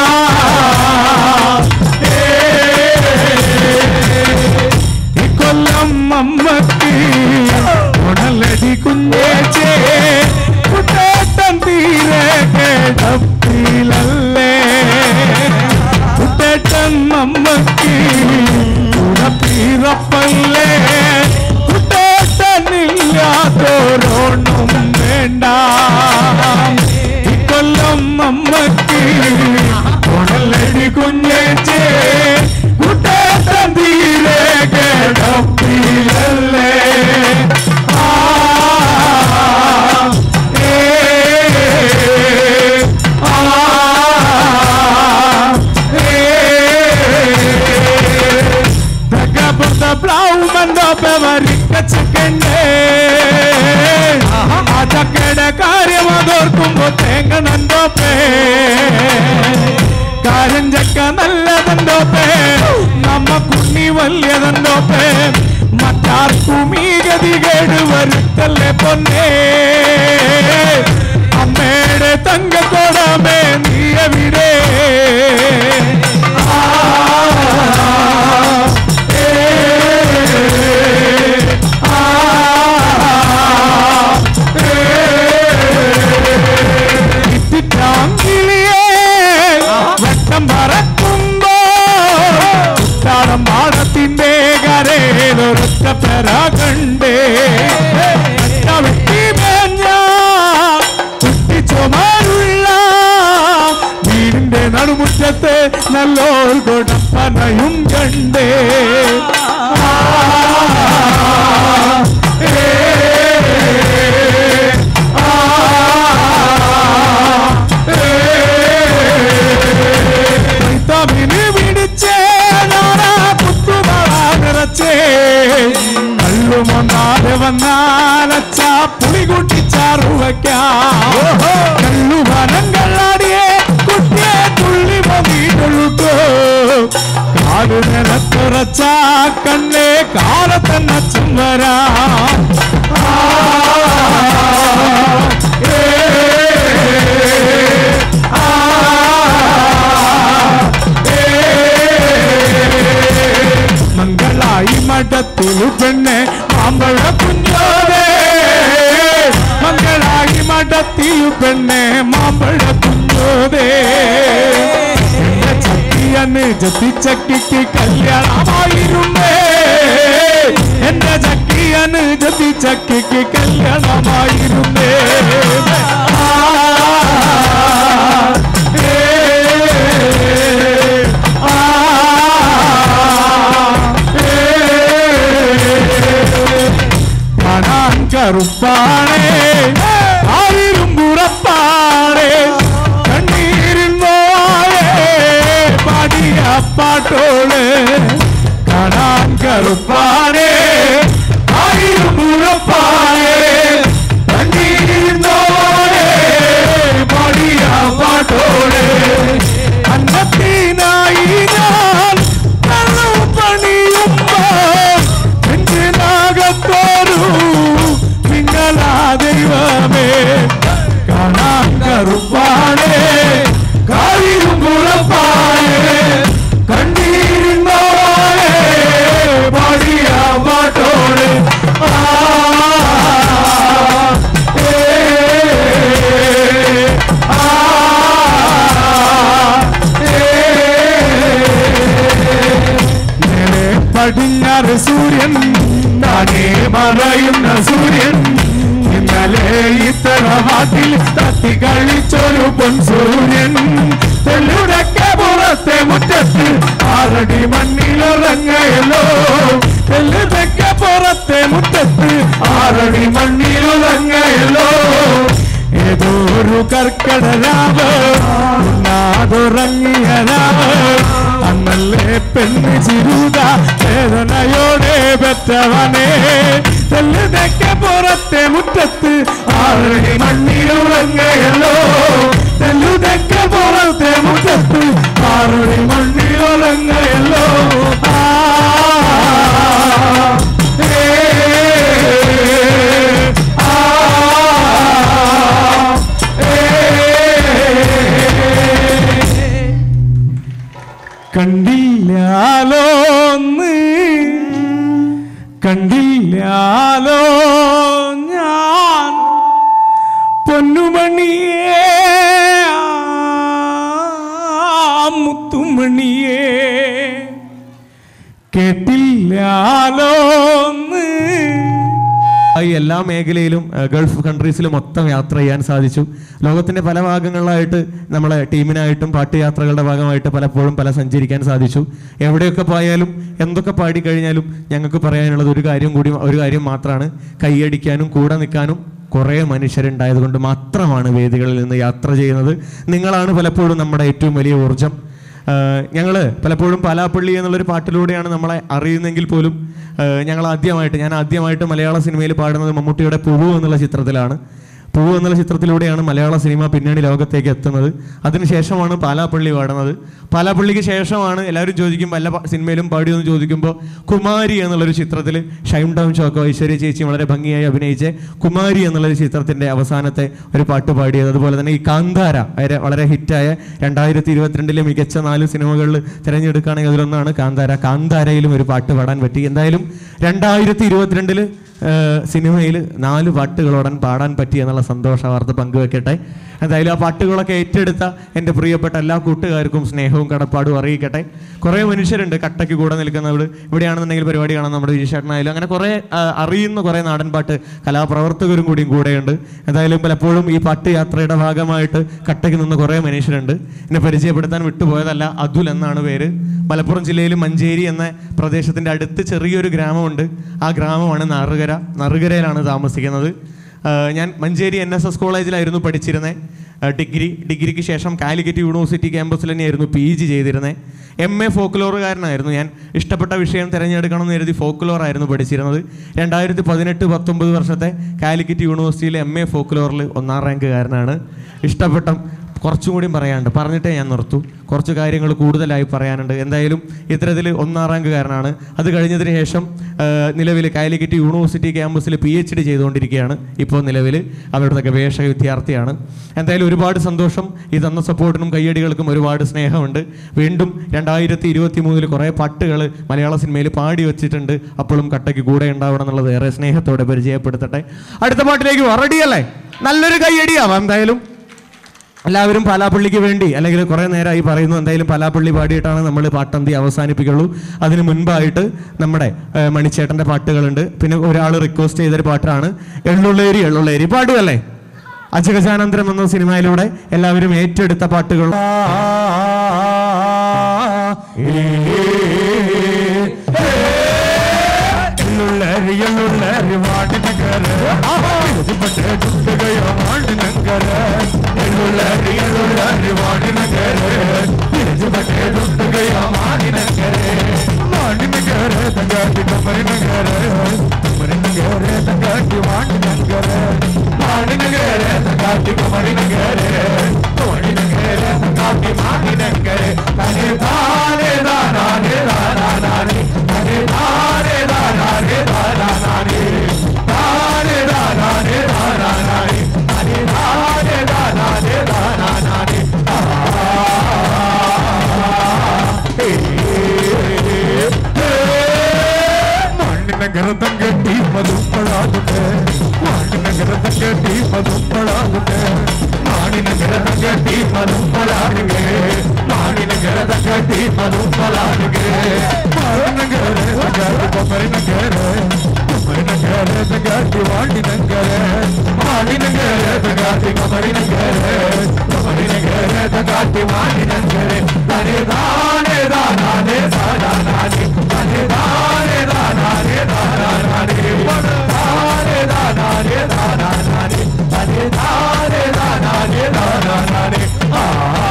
D: ഈ കൊല്ലം അമ്മക്ക് ഉണലടി കുഞ്ഞേച്ചേ കുട്ടേട്ടൻ തീരെ കേടപ്പിലല്ലേ കുട്ടേട്ടൻ അമ്മക്ക് ഉടപ്പിറപ്പല്ലേ കുട്ടേട്ടനില്ലാത്തോരോണം വേണ്ട ഈ കൊല്ലം അമ്മക്ക് ഉണലടി കുഞ്ഞേച്ചേ കുട്ടേട്ടൻ തീരെ കേടപ്പിലല്ലേ ആ ഏ ആ തകപ്പുറത്ത പ്ലാവുമെന്തോ പെവരിക്കച്ചക്കണ്ടേ ആ ചക്കയുടെ കാര്യം അതോർക്കുമ്പോ തേങ്ങണന്തോ പേ കാര്യം ചക്ക നല്ലതെന്തോ പേ നമ്മ കുണ്ണി വലിയതെന്തോ പേ മറ്റാർക്കും ഈ ഗതികേട് വരുത്തല്ലേ പൊന്നേ അമ്മയുടെ തങ്കക്കോടമേ നീ എവിടെ ആ, ഏ, ആ, ഇത്തിറ്റാങ്കിളിയേ വെട്ടം പറക്കുമ്പോ താളം പാടത്തിന്റെ കരയിലൊരുത്ത പെര കണ്ടേ വെട്ടി മേഞ്ഞ കുട്ടി ചുമരുള്ള വീടിന്റെ നടുമുറ്റത്ത് നല്ലോർ കൊടപ്പനയും കണ്ടേ ആ, ഏ, ആ, തമിഴ് പിടിച്ചേ നാടാ കുത്തുമള നിറച്ചേ കള്ളുമൊന്നാതെ വന്നാലച്ചാ പുളി കൂട്ടിച്ചാറു വയ്ക്കാം കള്ളുവനം കള്ളാടിയെ കുട്ടിയെ തുള്ളി മതിയൊഴുക്കോ കാട് നിറത്തുറച്ചാ കണ്ണേ കാലത്തന്നച്ചും വരാം ആ, ഏ, ആ, മംഗളായി മഠത്തിലു പെണ്ണെ മാമ്പഴ കുഞ്ഞോരെ മംഗളായി മഠത്തിലു പെണ്ണെ മാമ്പഴ കുഞ്ഞോരെ എന്റെ ചക്കിയന് ജത്തി ചക്കിക്ക് കല്യാണമായിരുന്നേ എന്റെ ചക്കിയന് ജത്തി ചക്കിക്ക് കല്യാണമായിരുന്നേ ആ, ഏ, ആ, കാണാൻ കറുപ്പാണേ ആയിരം പുറപ്പാണേ കണ്ണീരിൽ നോയേ പാടിയ പാട്ടോള് കാണാൻ കറുപ്പാണേ ആയിരം പുറപ്പാണേ കണ്ണീരിൽ നോയേ പാടിയ പാട്ടോള് അന്നത്തിനായി ഞാൻ കള്ളം പണിയുമ്പോൾ നെഞ്ചിനകത്തോരു നിങ്ങളാ ദൈവമേ കാണാൻ കറുപ്പാണേ കാര്യം പുറപ്പാണേ കണ്ണീരിന്നോളേ പാടിയ പാട്ട പടിഞ്ഞാറ് സൂര്യൻ താനേ മറയുന്ന സൂര്യൻ ഇന്നലെ ഇത്തറവാട്ടിൽ തത്തി കളിച്ചൊരു പൊൻ സൂര്യൻ തെല്ലുടക്കെ പുറത്തെ മുറ്റത്ത് ആറടി മണ്ണിലുറങ്ങയല്ലോ തെല്ലുടക്കെ പുറത്തെ മുറ്റത്ത് ആറടി മണ്ണിലുറങ്ങയല്ലോ ഏതോ ഒരു കർക്കടരാവ് ഉണ്ണാതുറങ്ങിയ രാവ് അന്നല്ലേ പെണ്ണ് ചിരുത വേദനയോടെ പെറ്റവനെ തെല്ലുതൊക്കെ പുറത്തെ മുറ്റത്ത് ആറടി മണ്ണിലുറങ്ങയല്ലോ തെല്ലുതൊക്കെ പുറത്തെ മുറ്റത്ത് ആറടി മണ്ണിലുറങ്ങയല്ലോ ആ ഏ, ആ കണ്ടില്ലാലോന്ന് കണ്ടില്ലാലോ ഞാൻ പൊന്നുമണിയേ ആ മുത്തുമണിയേ കേട്ടില്ലാലോന്ന്
E: ഈ എല്ലാ മേഖലയിലും ഏഹ്, ഗൾഫ് കൺട്രീസിലും മൊത്തം യാത്ര ചെയ്യാൻ സാധിച്ചു ലോകത്തിന്റെ പല ഭാഗങ്ങളിലായിട്ട് നമ്മളെ ടീമിനായിട്ടും പാട്ടുയാത്രകളുടെ ഭാഗമായിട്ട് പലപ്പോഴും പല സഞ്ചരിക്കാൻ സാധിച്ചു എവിടെയൊക്കെ പോയാലും എന്തൊക്കെ പാടിക്കഴിഞ്ഞാലും ഞങ്ങൾക്ക് പറയാനുള്ളത് ഒരു കാര്യം കൂടി ഒരു കാര്യം മാത്രമാണ് കൈയടിക്കാനും കൂടെ നിൽക്കാനും കുറേ മനുഷ്യരുണ്ടായതുകൊണ്ട് മാത്രമാണ് വേദികളിൽ നിന്ന് യാത്ര ചെയ്യുന്നത് നിങ്ങളാണ് പലപ്പോഴും നമ്മുടെ ഏറ്റവും വലിയ ഊർജം ഞങ്ങൾ പലപ്പോഴും പാലാപ്പള്ളി എന്നുള്ളൊരു പാട്ടിലൂടെയാണ് നമ്മളെ അറിയുന്നെങ്കിൽ പോലും ഞങ്ങൾ ആദ്യമായിട്ട് ഞാൻ ആദ്യമായിട്ട് മലയാള സിനിമയിൽ പാടുന്നത് മമ്മൂട്ടിയുടെ പൂവ് എന്നുള്ള ചിത്രത്തിലാണ് പൂവ് എന്നുള്ള ചിത്രത്തിലൂടെയാണ് മലയാള സിനിമ പിന്നണി ലോകത്തേക്ക് എത്തുന്നത് അതിനുശേഷമാണ് പാലാപ്പള്ളി പാടുന്നത് പാലാപ്പള്ളിക്ക് ശേഷമാണ് എല്ലാവരും ചോദിക്കും വല്ല പ- സിനിമയിലും പാടിയെന്ന് ചോദിക്കുമ്പോൾ കുമാരി എന്നുള്ളൊരു ചിത്രത്തിൽ ഷൈം ഡൗൺ ചോക്കോ ഐശ്വര്യ ചേച്ചി വളരെ ഭംഗിയായി അഭിനയിച്ച് കുമാരി എന്നുള്ളൊരു ചിത്രത്തിൻ്റെ അവസാനത്തെ ഒരു പാട്ട് പാടിയത് അതുപോലെ തന്നെ ഈ കാന്താര വളരെ വളരെ ഹിറ്റായ രണ്ടായിരത്തി ഇരുപത്തിരണ്ടിലെ മികച്ച നാല് സിനിമകളിൽ തിരഞ്ഞെടുക്കുകയാണെങ്കിൽ അതിലൊന്നാണ് കാന്താര കാന്താരയിലും ഒരു പാട്ട് പാടാൻ പറ്റി എന്തായാലും രണ്ടായിരത്തി ഇരുപത്തിരണ്ടില് സിനിമയിൽ നാല് പാട്ടുകളോടൻ പാടാൻ പറ്റി എന്നുള്ള സന്തോഷ വാർത്ത പങ്കുവെക്കട്ടെ എന്തായാലും ആ പാട്ടുകളൊക്കെ ഏറ്റെടുത്ത എൻ്റെ പ്രിയപ്പെട്ട എല്ലാ കൂട്ടുകാർക്കും സ്നേഹവും കടപ്പാടും അറിയിക്കട്ടെ കുറേ മനുഷ്യരുണ്ട് കട്ടയ്ക്ക് കൂടെ നിൽക്കുന്നവർ ഇവിടെയാണെന്നുണ്ടെങ്കിൽ പരിപാടി കാണാൻ നമ്മുടെ വിജയശേഷനായാലും അങ്ങനെ കുറേ ആ, അറിയുന്ന കുറേ നാടൻ പാട്ട് കലാപ്രവർത്തകരും കൂടിയും കൂടെയുണ്ട് എന്തായാലും പലപ്പോഴും ഈ പാട്ട് യാത്രയുടെ ഭാഗമായിട്ട് കട്ടയ്ക്ക് നിന്ന് കുറേ മനുഷ്യരുണ്ട് എന്നെ പരിചയപ്പെടുത്താൻ വിട്ടുപോയതല്ല അതുൽ എന്നാണ് പേര് മലപ്പുറം ജില്ലയിൽ മഞ്ചേരി എന്ന പ്രദേശത്തിൻ്റെ അടുത്ത് ചെറിയൊരു ഗ്രാമമുണ്ട് ആ ഗ്രാമമാണ് നറുകര നറുകരയിലാണ് താമസിക്കുന്നത് ആഹ് ഞാൻ മഞ്ചേരി എൻ എസ് എസ് കോളേജിലായിരുന്നു പഠിച്ചിരുന്നത് ഡിഗ്രി ഡിഗ്രിക്ക് ശേഷം കാലിക്കറ്റ് യൂണിവേഴ്സിറ്റി ക്യാമ്പസിൽ തന്നെയായിരുന്നു പി ജി ചെയ്തിരുന്നത് എം എ ഫോക്ലോറുകാരനായിരുന്നു ഞാൻ ഇഷ്ടപ്പെട്ട വിഷയം തിരഞ്ഞെടുക്കണം എന്ന് കരുതി ഫോക്ലോർ ആയിരുന്നു പഠിച്ചിരുന്നത് രണ്ടായിരത്തി പതിനെട്ട് പത്തൊമ്പത് വർഷത്തെ കാലിക്കറ്റ് യൂണിവേഴ്സിറ്റിയിലെ എം എ ഫോക്ലോറിൽ ഒന്നാം റാങ്കുകാരനാണ് ഇഷ്ടപ്പെട്ട കുറച്ചും കൂടിയും പറയാനുണ്ട് പറഞ്ഞിട്ടേ ഞാൻ നിർത്തൂ കുറച്ച് കാര്യങ്ങൾ കൂടുതലായി പറയാനുണ്ട് എന്തായാലും ഇത്തരത്തിൽ ഒന്നാം റാങ്കുകാരനാണ് അത് കഴിഞ്ഞതിന് ശേഷം നിലവിൽ കാലിക്കറ്റ് യൂണിവേഴ്സിറ്റി ക്യാമ്പസിൽ പി എച്ച് ഡി ചെയ്തുകൊണ്ടിരിക്കുകയാണ് ഇപ്പോൾ നിലവിൽ അവരുടെ ഗവേഷക വിദ്യാർത്ഥിയാണ് എന്തായാലും ഒരുപാട് സന്തോഷം ഈ തന്ന സപ്പോർട്ടിനും കയ്യടികൾക്കും ഒരുപാട് സ്നേഹമുണ്ട് വീണ്ടും രണ്ടായിരത്തി ഇരുപത്തി മൂന്നിൽ കുറേ പാട്ടുകൾ മലയാള സിനിമയിൽ പാടി വെച്ചിട്ടുണ്ട് അപ്പോഴും കട്ടയ്ക്ക് കൂടെ ഉണ്ടാവണം എന്നുള്ളത് ഏറെ സ്നേഹത്തോടെ പരിചയപ്പെടുത്തട്ടെ അടുത്ത പാട്ടിലേക്ക് റെഡിയല്ലേ നല്ലൊരു കയ്യടിയാവാം എന്തായാലും എല്ലാവരും പാലാപ്പള്ളിക്ക് വേണ്ടി അല്ലെങ്കിൽ കുറേ നേരമായി പറയുന്നു എന്തായാലും പാലാപ്പള്ളി പാടിയിട്ടാണ് നമ്മൾ പാട്ടന്തി അവസാനിപ്പിക്കുള്ളൂ അതിന് മുൻപായിട്ട് നമ്മുടെ ഏഹ്, മണിച്ചേട്ടൻ്റെ പാട്ടുകളുണ്ട് പിന്നെ ഒരാൾ റിക്വസ്റ്റ് ചെയ്തൊരു പാട്ടാണ് എള്ളുള്ളേരി എള്ളുള്ളേരി പാടുകല്ലേ അജഗജാനന്തരം എന്ന സിനിമയിലൂടെ എല്ലാവരും ഏറ്റെടുത്ത പാട്ടുകൾ
D: എള്ളുള്ളേരി എള്ളുള്ളേരി വാടിനകര ഇതിപ്പറ്റേ ചുട്ടുകയോ വാടിനകര എള്ളുള്ളേരി എള്ളുള്ളേരി വാടിനകര ഇതിപ്പറ്റേ ചുട്ടുകയോ വാടിനകര വാടിനകര തങ്കാട്ടി കമരിനകര കമരിനകര തങ്കാട്ടി വാടിനകര വാടിനകര തങ്കാട്ടി കമരിനകര വാടിനകര തങ്കാട്ടി വാടിനകര തനെ താനെ ദാനാനെ ദാനാനെ തനെ താനെ ദാനാനെ ദാനാനെ താനെ ദാനാനെ ദാനാനെ തനെ താനെ ദാനാനെ ദാനാനെ മണ്ണിനകരത്തം കെട്ടി മതുപ്പഴാകുട്ടെ മണ്ണിനകരത്തം കെട്ടി മതുപ്പഴാകുട്ടെ മാണിനകരത്തം കെട്ടി മതുപ്പഴാകുകേ മാണിനകരത്തം കെട്ടി മതുപ്പഴാകുകേ മാടിനങ്കരെ തങ്കാട്ടി കൊമരിനങ്കരെ കൊമരിനങ്കരെ തങ്കാട്ടി വാടിനങ്കരെ മാടിനങ്കരെ തങ്കാട്ടി കൊമരിനങ്കരെ കൊമരിനങ്കരെ തങ്കാട്ടി വാടിനങ്കരെ തനെ താനെ താനാനെ താനാനെ തനെ താനെ താനാനെ താനാനെ താനെ താനാനെ താനാനെ തനെ താനെ താനാനെ താനാനെ ആ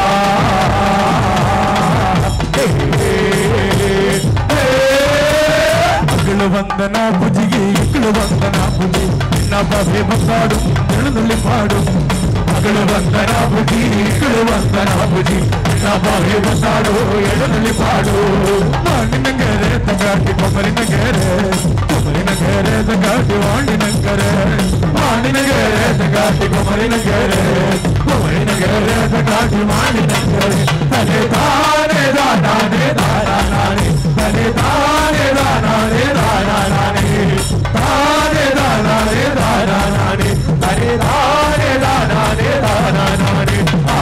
D: ಮಗಳು ವಂದನ ಭುಜಿಗೆ ಇಕ್ಕಳು ವಂದನ ಭುಜಿ ನಿನ್ನ ಬಾಬೆ ಬಂದಾಡು ಎಳುದಲ್ಲಿ ಪಾಡು ಮಗಳು ವಂದನ ಭುಜಿ ಇಕ್ಕಳು ವಂದನ ಭುಜಿ ನಿನ್ನ ಬಾಬೆ ಬಂದಾಡು ಎಳುದಲ್ಲಿ ಪಾಡು ಮಾಡಿನ ಗೆರೆ ತಗಾಟಿ ಕೊಮರಿನ ಗೆರೆ ಕೊಮರಿನ ಗೆರೆ ತಗಾಟಿ ವಾಣಿನ ಗೆರೆ ಮಾಡಿನ ಗೆರೆ ತಗಾಟಿ ಕೊಮರಿನ ಗೆರೆ ಕೊಮರಿನ ಗೆರೆ ತಗಾಟಿ ಮಾಡಿನ ಗೆರೆ ತಲೆ ತಾನೆ ದಾನೆ ದಾನೆ ತಲೆ ತಾನೆ ದಾನೆ ದಾನೆ ತಾನೆ ದಾನೆ ದಾನೆ ತಲೆ ತಾನೆ ದಾನೆ ದಾನೆ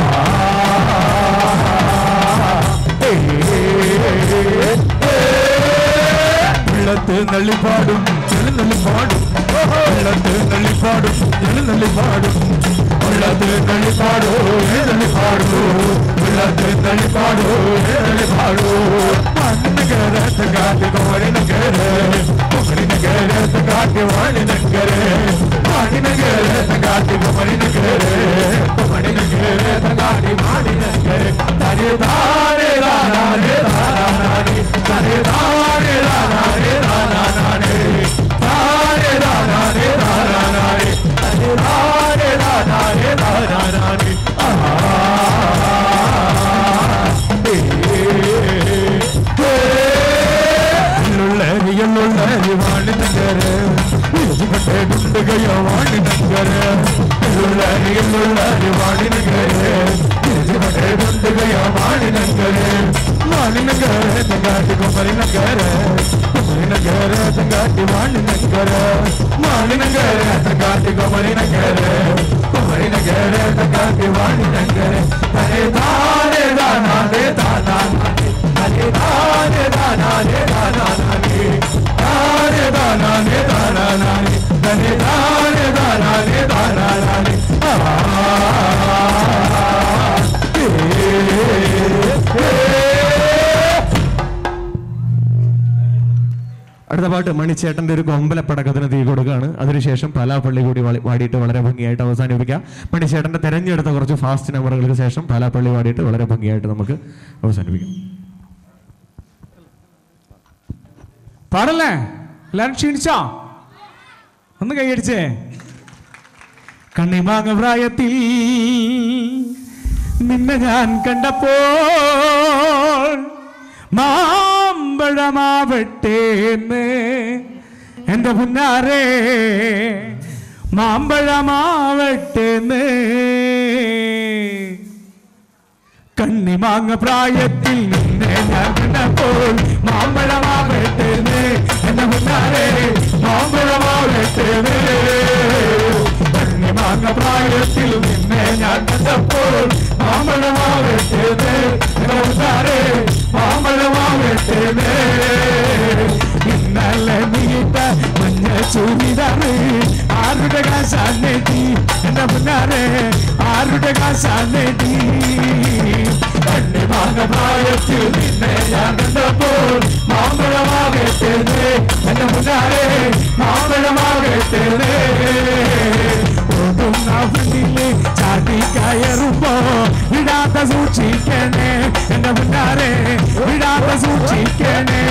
D: വെള്ളത്ത് നള്ളിപ്പാടും ചെളുനള്ളിപ്പാടും വെള്ളത്ത് നള്ളിപ്പാടും ചെളുനള്ളിപ്പാടും വെള്ളത്ത് നള്ളിപ്പാടോ എഴുന്നള്ളിപ്പാടോ വെള്ളത്ത് നള്ളിപ്പാടോ എഴുന്നള്ളിപ്പാടോ മണ്ണിന് കേരത്ത് കാട്ടി കോഴിന് കേര് കൊമരിന് കേരത്ത് കാട്ടി വാണിന് കേര് വാണിന് കേരത്ത് കാട്ടി കൊമരിന് കേര് കൊമരിന് കേരത്ത് കാട്ടി വാണിന് കേര് തനി താരെ താനാരെ താനാനെ തനി താരെ താനാരെ താനാനെ താരെ താനാരെ താനാനെ തനി താരെ താനാരെ താനാനെ എള്ളുള്ളരി എള്ളുള്ളരി വാണി നഗര് ഇതുപട്ടെ ഗുണ്ടുകയോ വാണി നഗര് എള്ളുള്ളരി എള്ളുള്ളരി വാണി നഗര് ഇതുപട്ടെ ഗുണ്ടുകയോ വാണി നഗര് വാണി നഗര് തങ്കാട്ടി കൊമരി നഗര് കൊമരി നഗര് തങ്കാട്ടി വാണി നഗര് വാണി നഗര് തങ്കാട്ടി കൊമരി നഗര് കൊമരി നഗര് തങ്കാട്ടി വാണി നഗര് തനെ താനെ താനാനെ താനാനെ തനെ താനെ താനാനെ താനാനെ താനെ താനാനെ താനാനെ തനെ താനെ താനാനെ താനാനെ
E: അടുത്ത പാട്ട് മണിച്ചേട്ടന്റെ ഒരു കൊമ്പലപ്പടക്കത്തിന് തീ കൊടുക്കുകയാണ് അതിനുശേഷം പാലാപ്പള്ളി കൂടി വളി- പാടിയിട്ട് വളരെ ഭംഗിയായിട്ട് അവസാനിപ്പിക്കാം മണിച്ചേട്ടന്റെ തെരഞ്ഞെടുത്ത കുറച്ച് ഫാസ്റ്റ് നമ്പറുകൾക്ക് ശേഷം പാലാപ്പള്ളി പാടിയിട്ട് വളരെ ഭംഗിയായിട്ട് നമുക്ക് അവസാനിപ്പിക്കാം
A: പാടല്ലേ എല്ലാരും ക്ഷീണിച്ചോ ഒന്ന് കൈയടിച്ചേ കണ്ണിമാങ്ങ പ്രായത്തിൽ നിന്നെ ഞാൻ കണ്ടപ്പോൾ മാമ്പഴമാവട്ടേന്ന് എന്റെ പുന്നാരേ മാമ്പഴമാവട്ടേന്ന് കണ്ണിമാങ്ങ പ്രായത്തിൽ നിന്നെ ഞാൻ കണ്ടപ്പോൾ മാമ്പഴമാവട്ടേന്ന് എന്റെ മുന്നാരെ മാമ്പഴമാവട്ടേന്ന് കണ്ണിമാങ്ങ പ്രായത്തിൽ നിന്നെ ഞാൻ കണ്ടപ്പോൾ മാമ്പഴമാവട്ടേന്ന് എന്റെ മുന്നാരെ മാമ്പഴമാവട്ടേന്ന് ഇന്നലെ നീട്ട മഞ്ഞ ചൂരിതാണ് ആരുടെ കാശാനേടി എന്റെ മുന്നാരെ ആരുടെ കാശാനേടി കണ്ണിമാങ്ങ പ്രായത്തിൽ നിന്നെ ഞാൻ കണ്ടപ്പോൾ മാമ്പഴമാകട്ടേന്ന് എന്റെ മുന്നാരെ മാമ്പഴമാകട്ടേന്ന് ഓടുന്നവനിലെ ചാടി കയറുമ്പോ വിടാത്ത സൂക്ഷിക്കണേ എന്റെ മുന്നാരെ വിടാത്ത സൂക്ഷിക്കണേ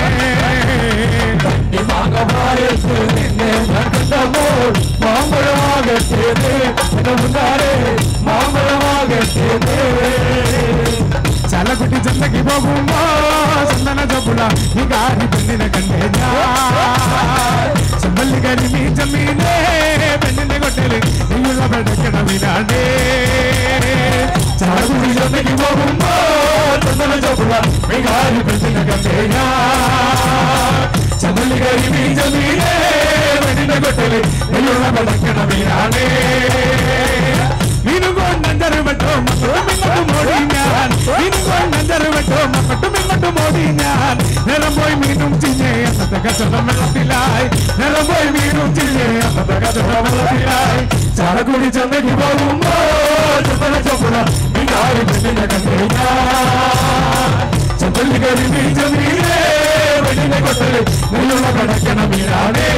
A: കണ്ണിമാങ്ങമായത്തിൽ നിന്നെ ഞാൻ കണ്ടപ്പോൾ മാമ്പഴമാകട്ടേന്ന് എന്റെ മുന്നാരെ മാമ്പഴമാകട്ടേന്ന് ചലക്കുട്ടി ചന്തക്ക് പോകുമ്പോ ചന്ദന ചപ്പുള ഈ കാരി പെണ്ണിനെ കണ്ടേ ഞാൻ ചെമ്പല്ലി കരിമീ ചമ്മീനേ പെണ്ണിന്റെ കൊട്ടല് നീയുള്ള പെടക്കണ വീരാണ്ടേ ചലക്കുട്ടി ചന്തക്ക് പോകുമ്പോ ചന്ദന ചപ്പുള ഈ കാരി പെണ്ണിനെ കണ്ടേ ഞാൻ ചെമ്പല്ലി കരിമീ ചമ്മീനേ പെണ്ണിന്റെ കൊട്ടല് നീയുള്ള പെടക്കണ വീരാണ്ടേ നീനും കൊണ്ടഞ്ചറുവട്ടോ മക്കളും ഇങ്ങോട്ടും ഓടി ഞാൻ നീനും കൊണ്ടഞ്ചറുവട്ടോ മക്കളും ഇങ്ങോട്ടും ഓടി ഞാൻ നിറ
D: നിലം പോയി മീനും ചിഞ്ഞേ അന്നത്തെ കച്ചവടം വെള്ളത്തിലായി നിലം പോയി മീനും ചിഞ്ഞേ അന്നത്തെ കച്ചവടം വെള്ളത്തിലായി ചാലക്കുടി ചന്തയ്ക്ക് പോകുമ്പോ ചന്തന ചപ്പുള ഇന്നാരും പെണ്ണിനെ കണ്ടുകഴിഞ്ഞാ ചന്തലിൽ കയറി മീച്ച മീനേ വെള്ളിനെ കൊട്ടല് നെല്ലുള്ള കടക്കണ മീനാണേ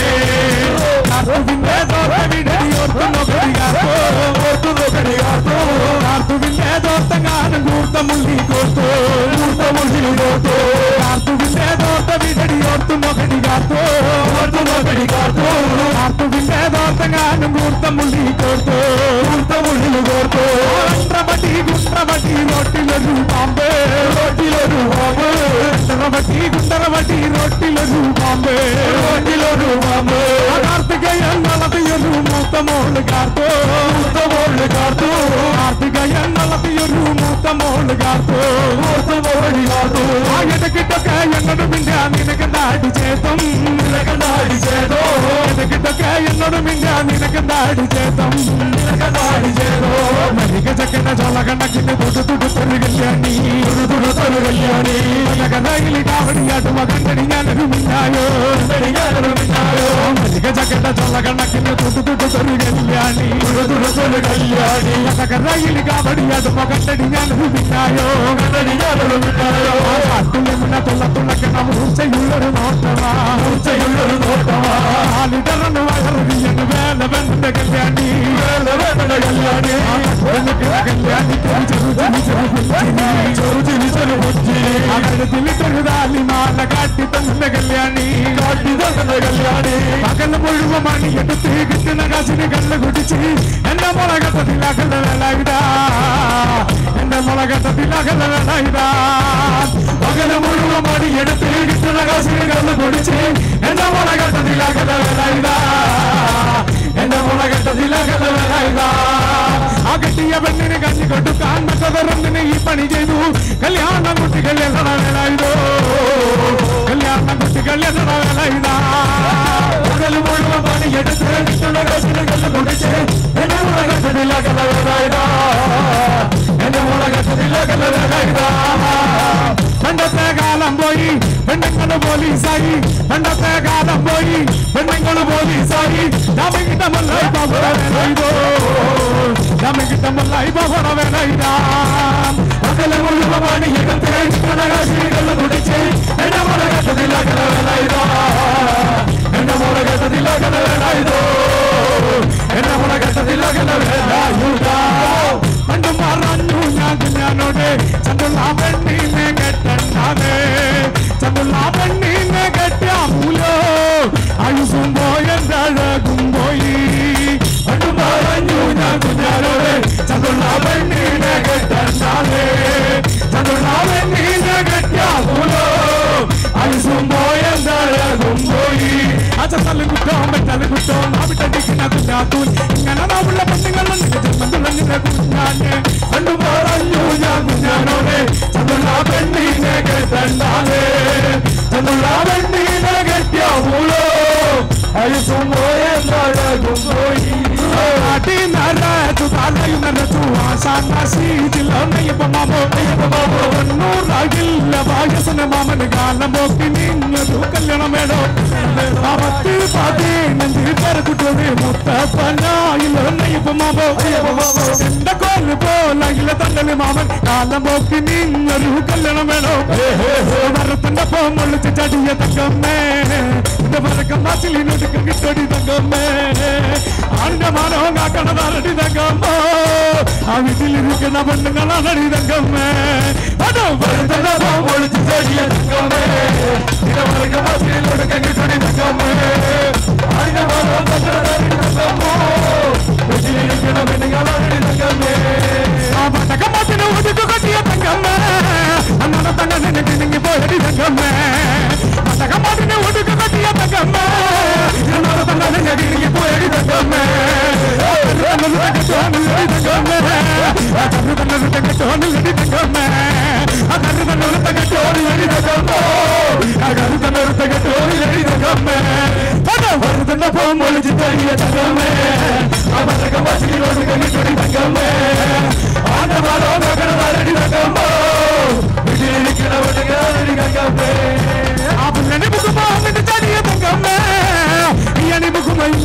D: കാർത്തുവിന്റെ തോട്ടവിടടിയോർത്ത് നോക്കടിയാർത്തോ ഓർത്തു നോക്കടിയാർത്തോ കാർത്തുവിന്റെ തോട്ടങ്ങാനും കൂർത്ത മുള്ളി കോർത്തോ കൂർത്ത മുള്ളി കോർത്തോ കാർത്തുവിന്റെ തോട്ടവിടടിയോർത്ത് നോക്കടിയാർത്തോ ഓർത്തു നോക്കടിയാർത്തോ കാർത്തുവിന്റെ തോട്ടങ്ങാനും കൂർത്ത മുള്ളി കോർത്തോ കൂർത്ത മുള്ളി കോർത്തോ കുണ്ട്രവട്ടി കുണ്ട്രവട്ടി റോട്ടിലൊരു പാമ്പ് റോട്ടിലൊരു പാമ്പ് കുണ്ട്രവട്ടി കുണ്ട്രവട്ടി റോട്ടിലൊരു പാമ്പ് റോട്ടിലൊരു പാമ്പ് കാർത്തികയൻ നടത്തിയൊരു മൂത്ത മോള് കാർത്തോ മൂത്ത മോള് കാർത്തു കാർത്തികയൻ നടത്തിയൊരു മൂത്ത മോള് കാർത്തോ മൂത്ത മോള് കാർത്തു ആ ഇടക്കിട്ടൊക്കെ എന്നോട് മിണ്ടാ നിനക്ക് നാടി ചേതം നിനക്ക് നാടി ചേതോ ഇടക്കിട്ടൊക്കെ എന്നോട് മിണ്ടാ നിനക്ക് നാടി ചേതം നിനക്ക് നാടി ചേതോ മരിക ചക്കന ചോള കണക്കിന് തുടു തുടു തൊരു കല്യാണി തുടു തുടു തൊരു കല്യാണി കഥയിൽ കാവടിയാട്ട് മകണ്ടടി ഞാനൊരു മിന്നായോ ഞാനൊരു മിന്നായോ മരിക ചക്കന ചോള കണക്കിന് തുടു തുടു തൊരു കല്യാണി തുടു തുടു തൊരു കല്യാണി കഥയിൽ കാവടിയാട്ട് മകണ്ടടി ഞാനൊരു മിന്നായോ കണ്ടടി ഞാനൊരു മിന്നായോ കാട്ടിലെ മുന്ന തുള്ള തുള്ളക്കണ മൂർച്ചയുള്ളൊരു നോട്ടമാ മൂർച്ചയുള്ളൊരു നോട്ടമാ ആലിടറന്ന് വയറിയെന്ന് വേല വേണ്ട കല്യാണി വേല വേണ്ട കല്യാണി എനിക്ക് കല്യാണി ചെറു ചെറു ചെറു പുഞ്ചിരി ചെറു ചെറു ചെറു പുഞ്ചിരി അകലത്തിൽ തൊഴുതാലി മാല കാട്ടി തന്ന കല്യാണി കാട്ടി തന്ന കല്യാണി പകൽ മുഴുവൻ മണി എടുത്ത് കിട്ടുന്ന കാശിന് കല്ല് കുടിച്ച് എന്റെ മുളകത്തതിലാക്കുന്ന വേല ഇതാ എന്റെ മുളകത്തതിലാക്കുന്ന വേല ഇതാ പകൽ മുഴുവൻ മണി എടുത്ത് കിട്ടുന്ന കാശിന് കല്ല് കുടിച്ച് എന്റെ മുളകത്തതിലാക്കുന്ന വേല ഇതാ എന്റെ മുളകത്തതിലാക്കുന്ന വേല ഇതാ ആ കെട്ടിയ പെണ്ണിന് കഞ്ഞി കൊടുക്കാൻ മറ്റതൊരൊന്നിന് ഈ പണി ചെയ്തു കല്യാണം കുട്ടികൾ എത്ര വേല ഇതോ കല്യാണം കുട്ടികൾ എത്ര വേല ഇതാ പകൽ മുഴുവൻ പണി എടുത്ത് കിട്ടുന്ന കാശിന് കല്ല് കുടിച്ച് എന്റെ മുളകത്തതിലാക്കുന്ന വേല ഇതാ എന്റെ മുളകത്തതിലാക്കുന്ന വേല ഇതാ പണ്ടത്തെ കാലം പോയി പെണ്ണുങ്ങള് പോലീസായി പണ്ടത്തെ കാലം പോയി പെണ്ണുങ്ങള് പോലീസായി രാമകിട്ടമല്ലായി പകരവേനോ രാമകിട്ടമല്ലായി പകരവേനോ പകല മുഴുവമാണ് എടുത്ത് കടകാശികള് കുടിച്ച് എന്റെ മുളകത്തതിലാകലവേനോ എന്റെ മുളകത്തതിലാകലവേനോ എന്റെ മുളകത്തതിലാകലവേനോ പണ്ട് പറഞ്ഞു ഞാൻ കുഞ്ഞാനോട് ചന്തുള്ള പെണ്ണിനെ കെട്ടണ്ടാതെ ചന്തുള്ള പെണ്ണിനെ കെട്ടിയ മൂലോ ആയുസും പോയെന്റെ അഴകും പോയി പണ്ട് പറഞ്ഞു ഞാൻ കുഞ്ഞാനോട് ചന്തുള്ള പെണ്ണിനെ കെട്ടണ്ടാതെ ചന്തുള്ള പെണ്ണിനെ കെട്ടിയ മൂലോ ആയുസും പോയെന്റെ അഴകും പോയി അച്ഛത്തല്ല് കുറ്റം പറ്റല് കുറ്റം അവിട്ടടിക്കുന്ന കുറ്റാത്തൂൽ ഇങ്ങനെ നാവുള്ള പെണ്ണുങ്ങളും ജന്മത്തുള്ള നിന്റെ കുഞ്ഞാനെ കണ്ടു പറഞ്ഞു ഞാൻ കുഞ്ഞാനോടെ ചന്തുള്ള പെണ്ണിനെ കെട്ടണ്ടാതെ ചന്തുള്ള പെണ്ണിനെ കെട്ടിയ മൂളോ അയസും പോയെന്നഴകും പോയി നാട്ടി നരച്ചു തലയും നരച്ചു ആശാനാശീതിലോ നെയ്യപ്പ മാമോ നെയ്യപ്പ മാമോ തൊണ്ണൂറാകില്ല വായസന മാമന് കാലം പോക്കി നിന്നതു കല്യാണം വേണോ പത്ത് പതിനഞ്ച് പേരക്കുട്ടോട് മുത്തപ്പനായില്ലോ നെയ്യപ്പ മാമോ എന്റെ കോല് പോലാകില്ല തണ്ടല് മാമൻ കാലം പോക്കി നിന്നൊരു കല്യാണം വേണോ മരത്തിന്റെ പോ മുള്ളിച്ച് ചടിയ തങ്കമ്മേ എന്റെ മരക്കം മാച്ചിലിനൊടുക്കം കിട്ടടി തങ്കമ്മേ ആണിന്റെ മാനോ കാക്കണതാരടി തങ്കമ്മോ ആ വീട്ടിലിരിക്കുന്ന പെണ്ണുങ്ങളാണടി തങ്കമ്മേ അതോ മരത്തിന്റെ പോ മുള്ളിച്ച് ചടിയ തങ്കമ്മേ എന്റെ മരക്കം മാച്ചിലിനൊടുക്കം കിട്ടടി തങ്കമ്മേ ആണിന്റെ മാനോ കാക്കണതാരടി തങ്കമ്മോ വീട്ടിലിരിക്കുന്ന പെണ്ണുങ്ങളാണടി തങ്കമ്മേ ആ പട്ടക്കമ്മത്തിന് ഒതുക്കു കട്ടിയ തങ്കമ്മേ അന്നത്തെ തന്നെ നിനക്ക് നിങ്ങി പോയടി തങ്കമ്മേ പട്ടക്കമ്മത്തിന് ഒതുക്കു കട്ടിയ തങ്കമ്മേ അന്നത്തെ തന്നെ നിനക്ക് നിങ്ങി പോയടി തങ്കമ്മേ തങ്കമ്മേ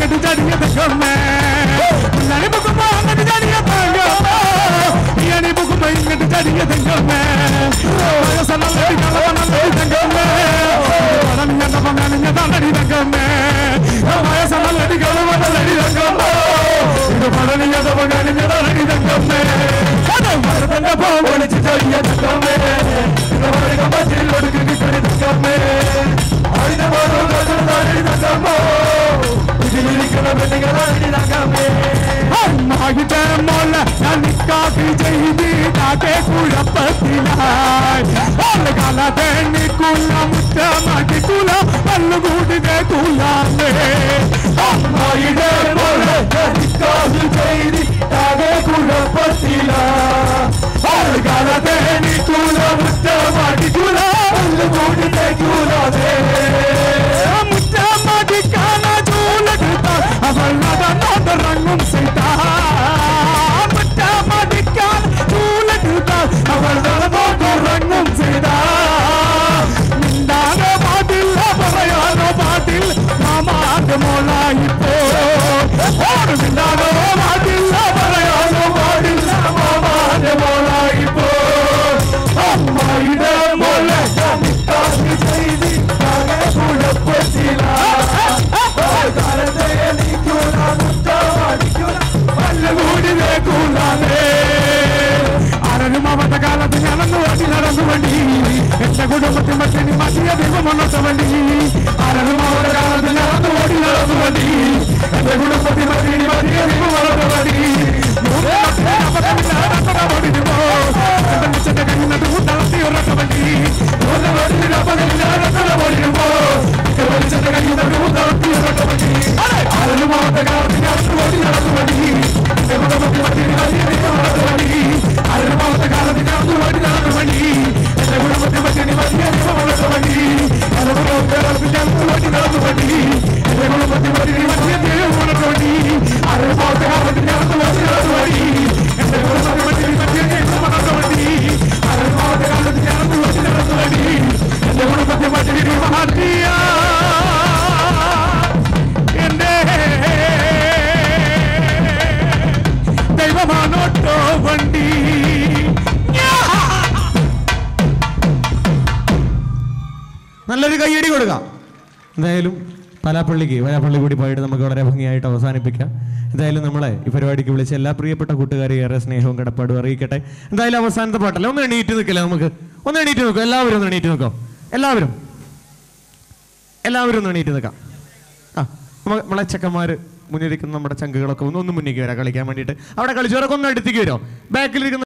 D: അങ്ങോട്ട് ചടിയ തങ്കമ്മേ പുല്ലാണി പൊക്കുമ്പോ അങ്ങോട്ട് ചടിയ തങ്കമ്മേ ഈയണി പൊക്കുമ്പോ ഇങ്ങോട്ട് ചടിയ തങ്കമ്മേ വയസ്സനല്ലടി കളവനല്ലടി തങ്കമ്മേ പടമിഞ്ഞപ്പോ മെനഞ്ഞതാണടി തങ്കമ്മേ വയസ്സനല്ലടി കളവനല്ലടി തങ്കമ്മേ ഇത് പടമിഞ്ഞപ്പോ മെനഞ്ഞതാണടി തങ്കമ്മേ അത് മരുതന്റെ പോ വിളിച്ച് ചടിയ തങ്കമ്മേ ഇത് മരുകമ്പത്തിൽ ഒടുക്കി കിട്ടടി തങ്കമ്മേ അതിന്റെ മറു കടന്നടി തങ്കമ്മോ ഇതിലിരിക്കുന്ന പെണ്ണുങ്ങളടി തങ്കമ്മേ അമ്മാകിന്റെ മോല ഞാൻ നിക്കാക്കി ചെയ്തിടാതെ കുഴപ്പത്തിലായി കാലത്തെ നിക്കുല മുറ്റമാട്ടിക്കുല പല്ലുകൂടിനെ കുലാമേ അമ്മായിടെ മോല ഞാൻ നിക്കാക്കി ചെയ്തിടാതെ കുഴപ്പത്തിലായി കാലത്തെ നിക്കുല മുറ്റമാട്ടിക്കുല പല്ലുകൂടിനെ കുലാമേ മുറ്റമാട്ടിക്കാന ചൂലെടുത്താൽ അവൾ നടന്നോട്ടിറങ്ങും സീതാ മുറ്റമാട്ടിക്കാൻ ചൂലെടുത്താൽ അവൾ നടന്നോട്ടിറങ്ങും സീതാ മിണ്ടാനോ പാടില്ല പറയാനോ പാടിൽ മാമാന്റെ മോളായിപ്പോ ഓട് മിണ്ടാനോ പാടില്ല പറയാനോ പാടില്ല മാമാന്റെ മോളായിപ്പോ അമ്മായിടെ മോളെ നിക്കാക്കി ചെയ്തി കുഴപ്പത്തില്ല ആരും അവത്ത കാലത്ത് ഞാനൊന്ന് വണ്ടി നടന്നു വണ്ടി എന്റെ കുടുംബത്തിൽ മറ്റിനി മതിയ ദൈവമൊന്നൊത്ത വണ്ടി ആരും അവത്ത കാലത്ത് ഞാനൊന്ന് ഓടി നടന്നു വണ്ടി എന്റെ കുടുംബത്തിൽ മറ്റിനി മതിയ ദൈവമൊന്നൊത്ത വണ്ടി ചെന്റെ കയ്യിൽ നിന്ന് തളർത്തി ഉറക്ക വണ്ടി ഓടിക്കുമ്പോ ചെന്റെ കയ്യിൽ നിന്ന് തളർത്തി ഉറക്ക വണ്ടി ആരും അവത്ത കാലത്ത് ഞാനൊന്ന് ഓടി നടന്നു വണ്ടി എന്റെ കുടുംബത്തിൽ മറ്റിനി മതിയ ദൈവമൊന്നൊത്ത വണ്ടി ആരും അവത്ത കാലത്ത് ഞാനൊന്ന് ഓടി നടന്നു വണ്ടി എന്റെ കുടുംബത്തിൽ മറ്റിനി മതിയ ദൈവമൊന്നൊത്ത വണ്ടി ആരും അവത്ത കാലത്ത് ഞാനൊന്ന് ഓടി നടന്നു വണ്ടി എന്റെ കുടുംബത്തിൽ മറ്റിനി മതിയ ദൈവമൊന്നൊത്ത വണ്ടി ആരും അവത്ത കാലത്ത് ഞാനൊന്ന് ഓടി നടന്നു വണ്ടി എന്റെ കുടുംബത്തിൽ മറ്റിനി മതിയ ദൈവമൊന്നൊത്ത വണ്ടി ആരും അവത്ത കാലത്ത് ഞാനൊന്ന് ഓടി നടന്നു വണ്ടി എന്റെ കുടുംബത്തിൽ മറ്റിനി മതിയ എന്റെ ദൈവമാണോട്ടോ വണ്ടി
E: നല്ലൊരു കയ്യടി കൊടുക്കാം എന്തായാലും പലാപ്പള്ളിക്ക് പലാപ്പള്ളി കൂടി പോയിട്ട് നമുക്ക് വളരെ ഭംഗിയായിട്ട് അവസാനിപ്പിക്കാം എന്തായാലും നമ്മളെ ഈ പരിപാടിക്ക് വിളിച്ച എല്ലാ പ്രിയപ്പെട്ട കൂട്ടുകാരെ ഏറെ സ്നേഹവും കടപ്പാടും അറിയിക്കട്ടെ എന്തായാലും അവസാനത്തെ പാട്ടല്ലേ ഒന്ന് എണീറ്റ് നിൽക്കില്ല നമുക്ക് ഒന്ന് എണീറ്റ് നിൽക്കാം എല്ലാവരും ഒന്ന് എണീറ്റ് നിൽക്കാം എല്ലാവരും എല്ലാവരും ഒന്ന് എണീറ്റ് നിൽക്കാം ആ നമ്മ- നമ്മളെ ചെക്കന്മാർ മുന്നിരിക്കുന്ന നമ്മുടെ ചങ്കുകളൊക്കെ ഒന്ന് ഒന്ന് മുന്നിലേക്ക് വരാം കളിക്കാൻ വേണ്ടിയിട്ട് അവിടെ കളിച്ചവരൊക്കെ ഒന്ന് അടുത്തേക്ക് വരുമോ ബാക്കിലിരിക്കുന്ന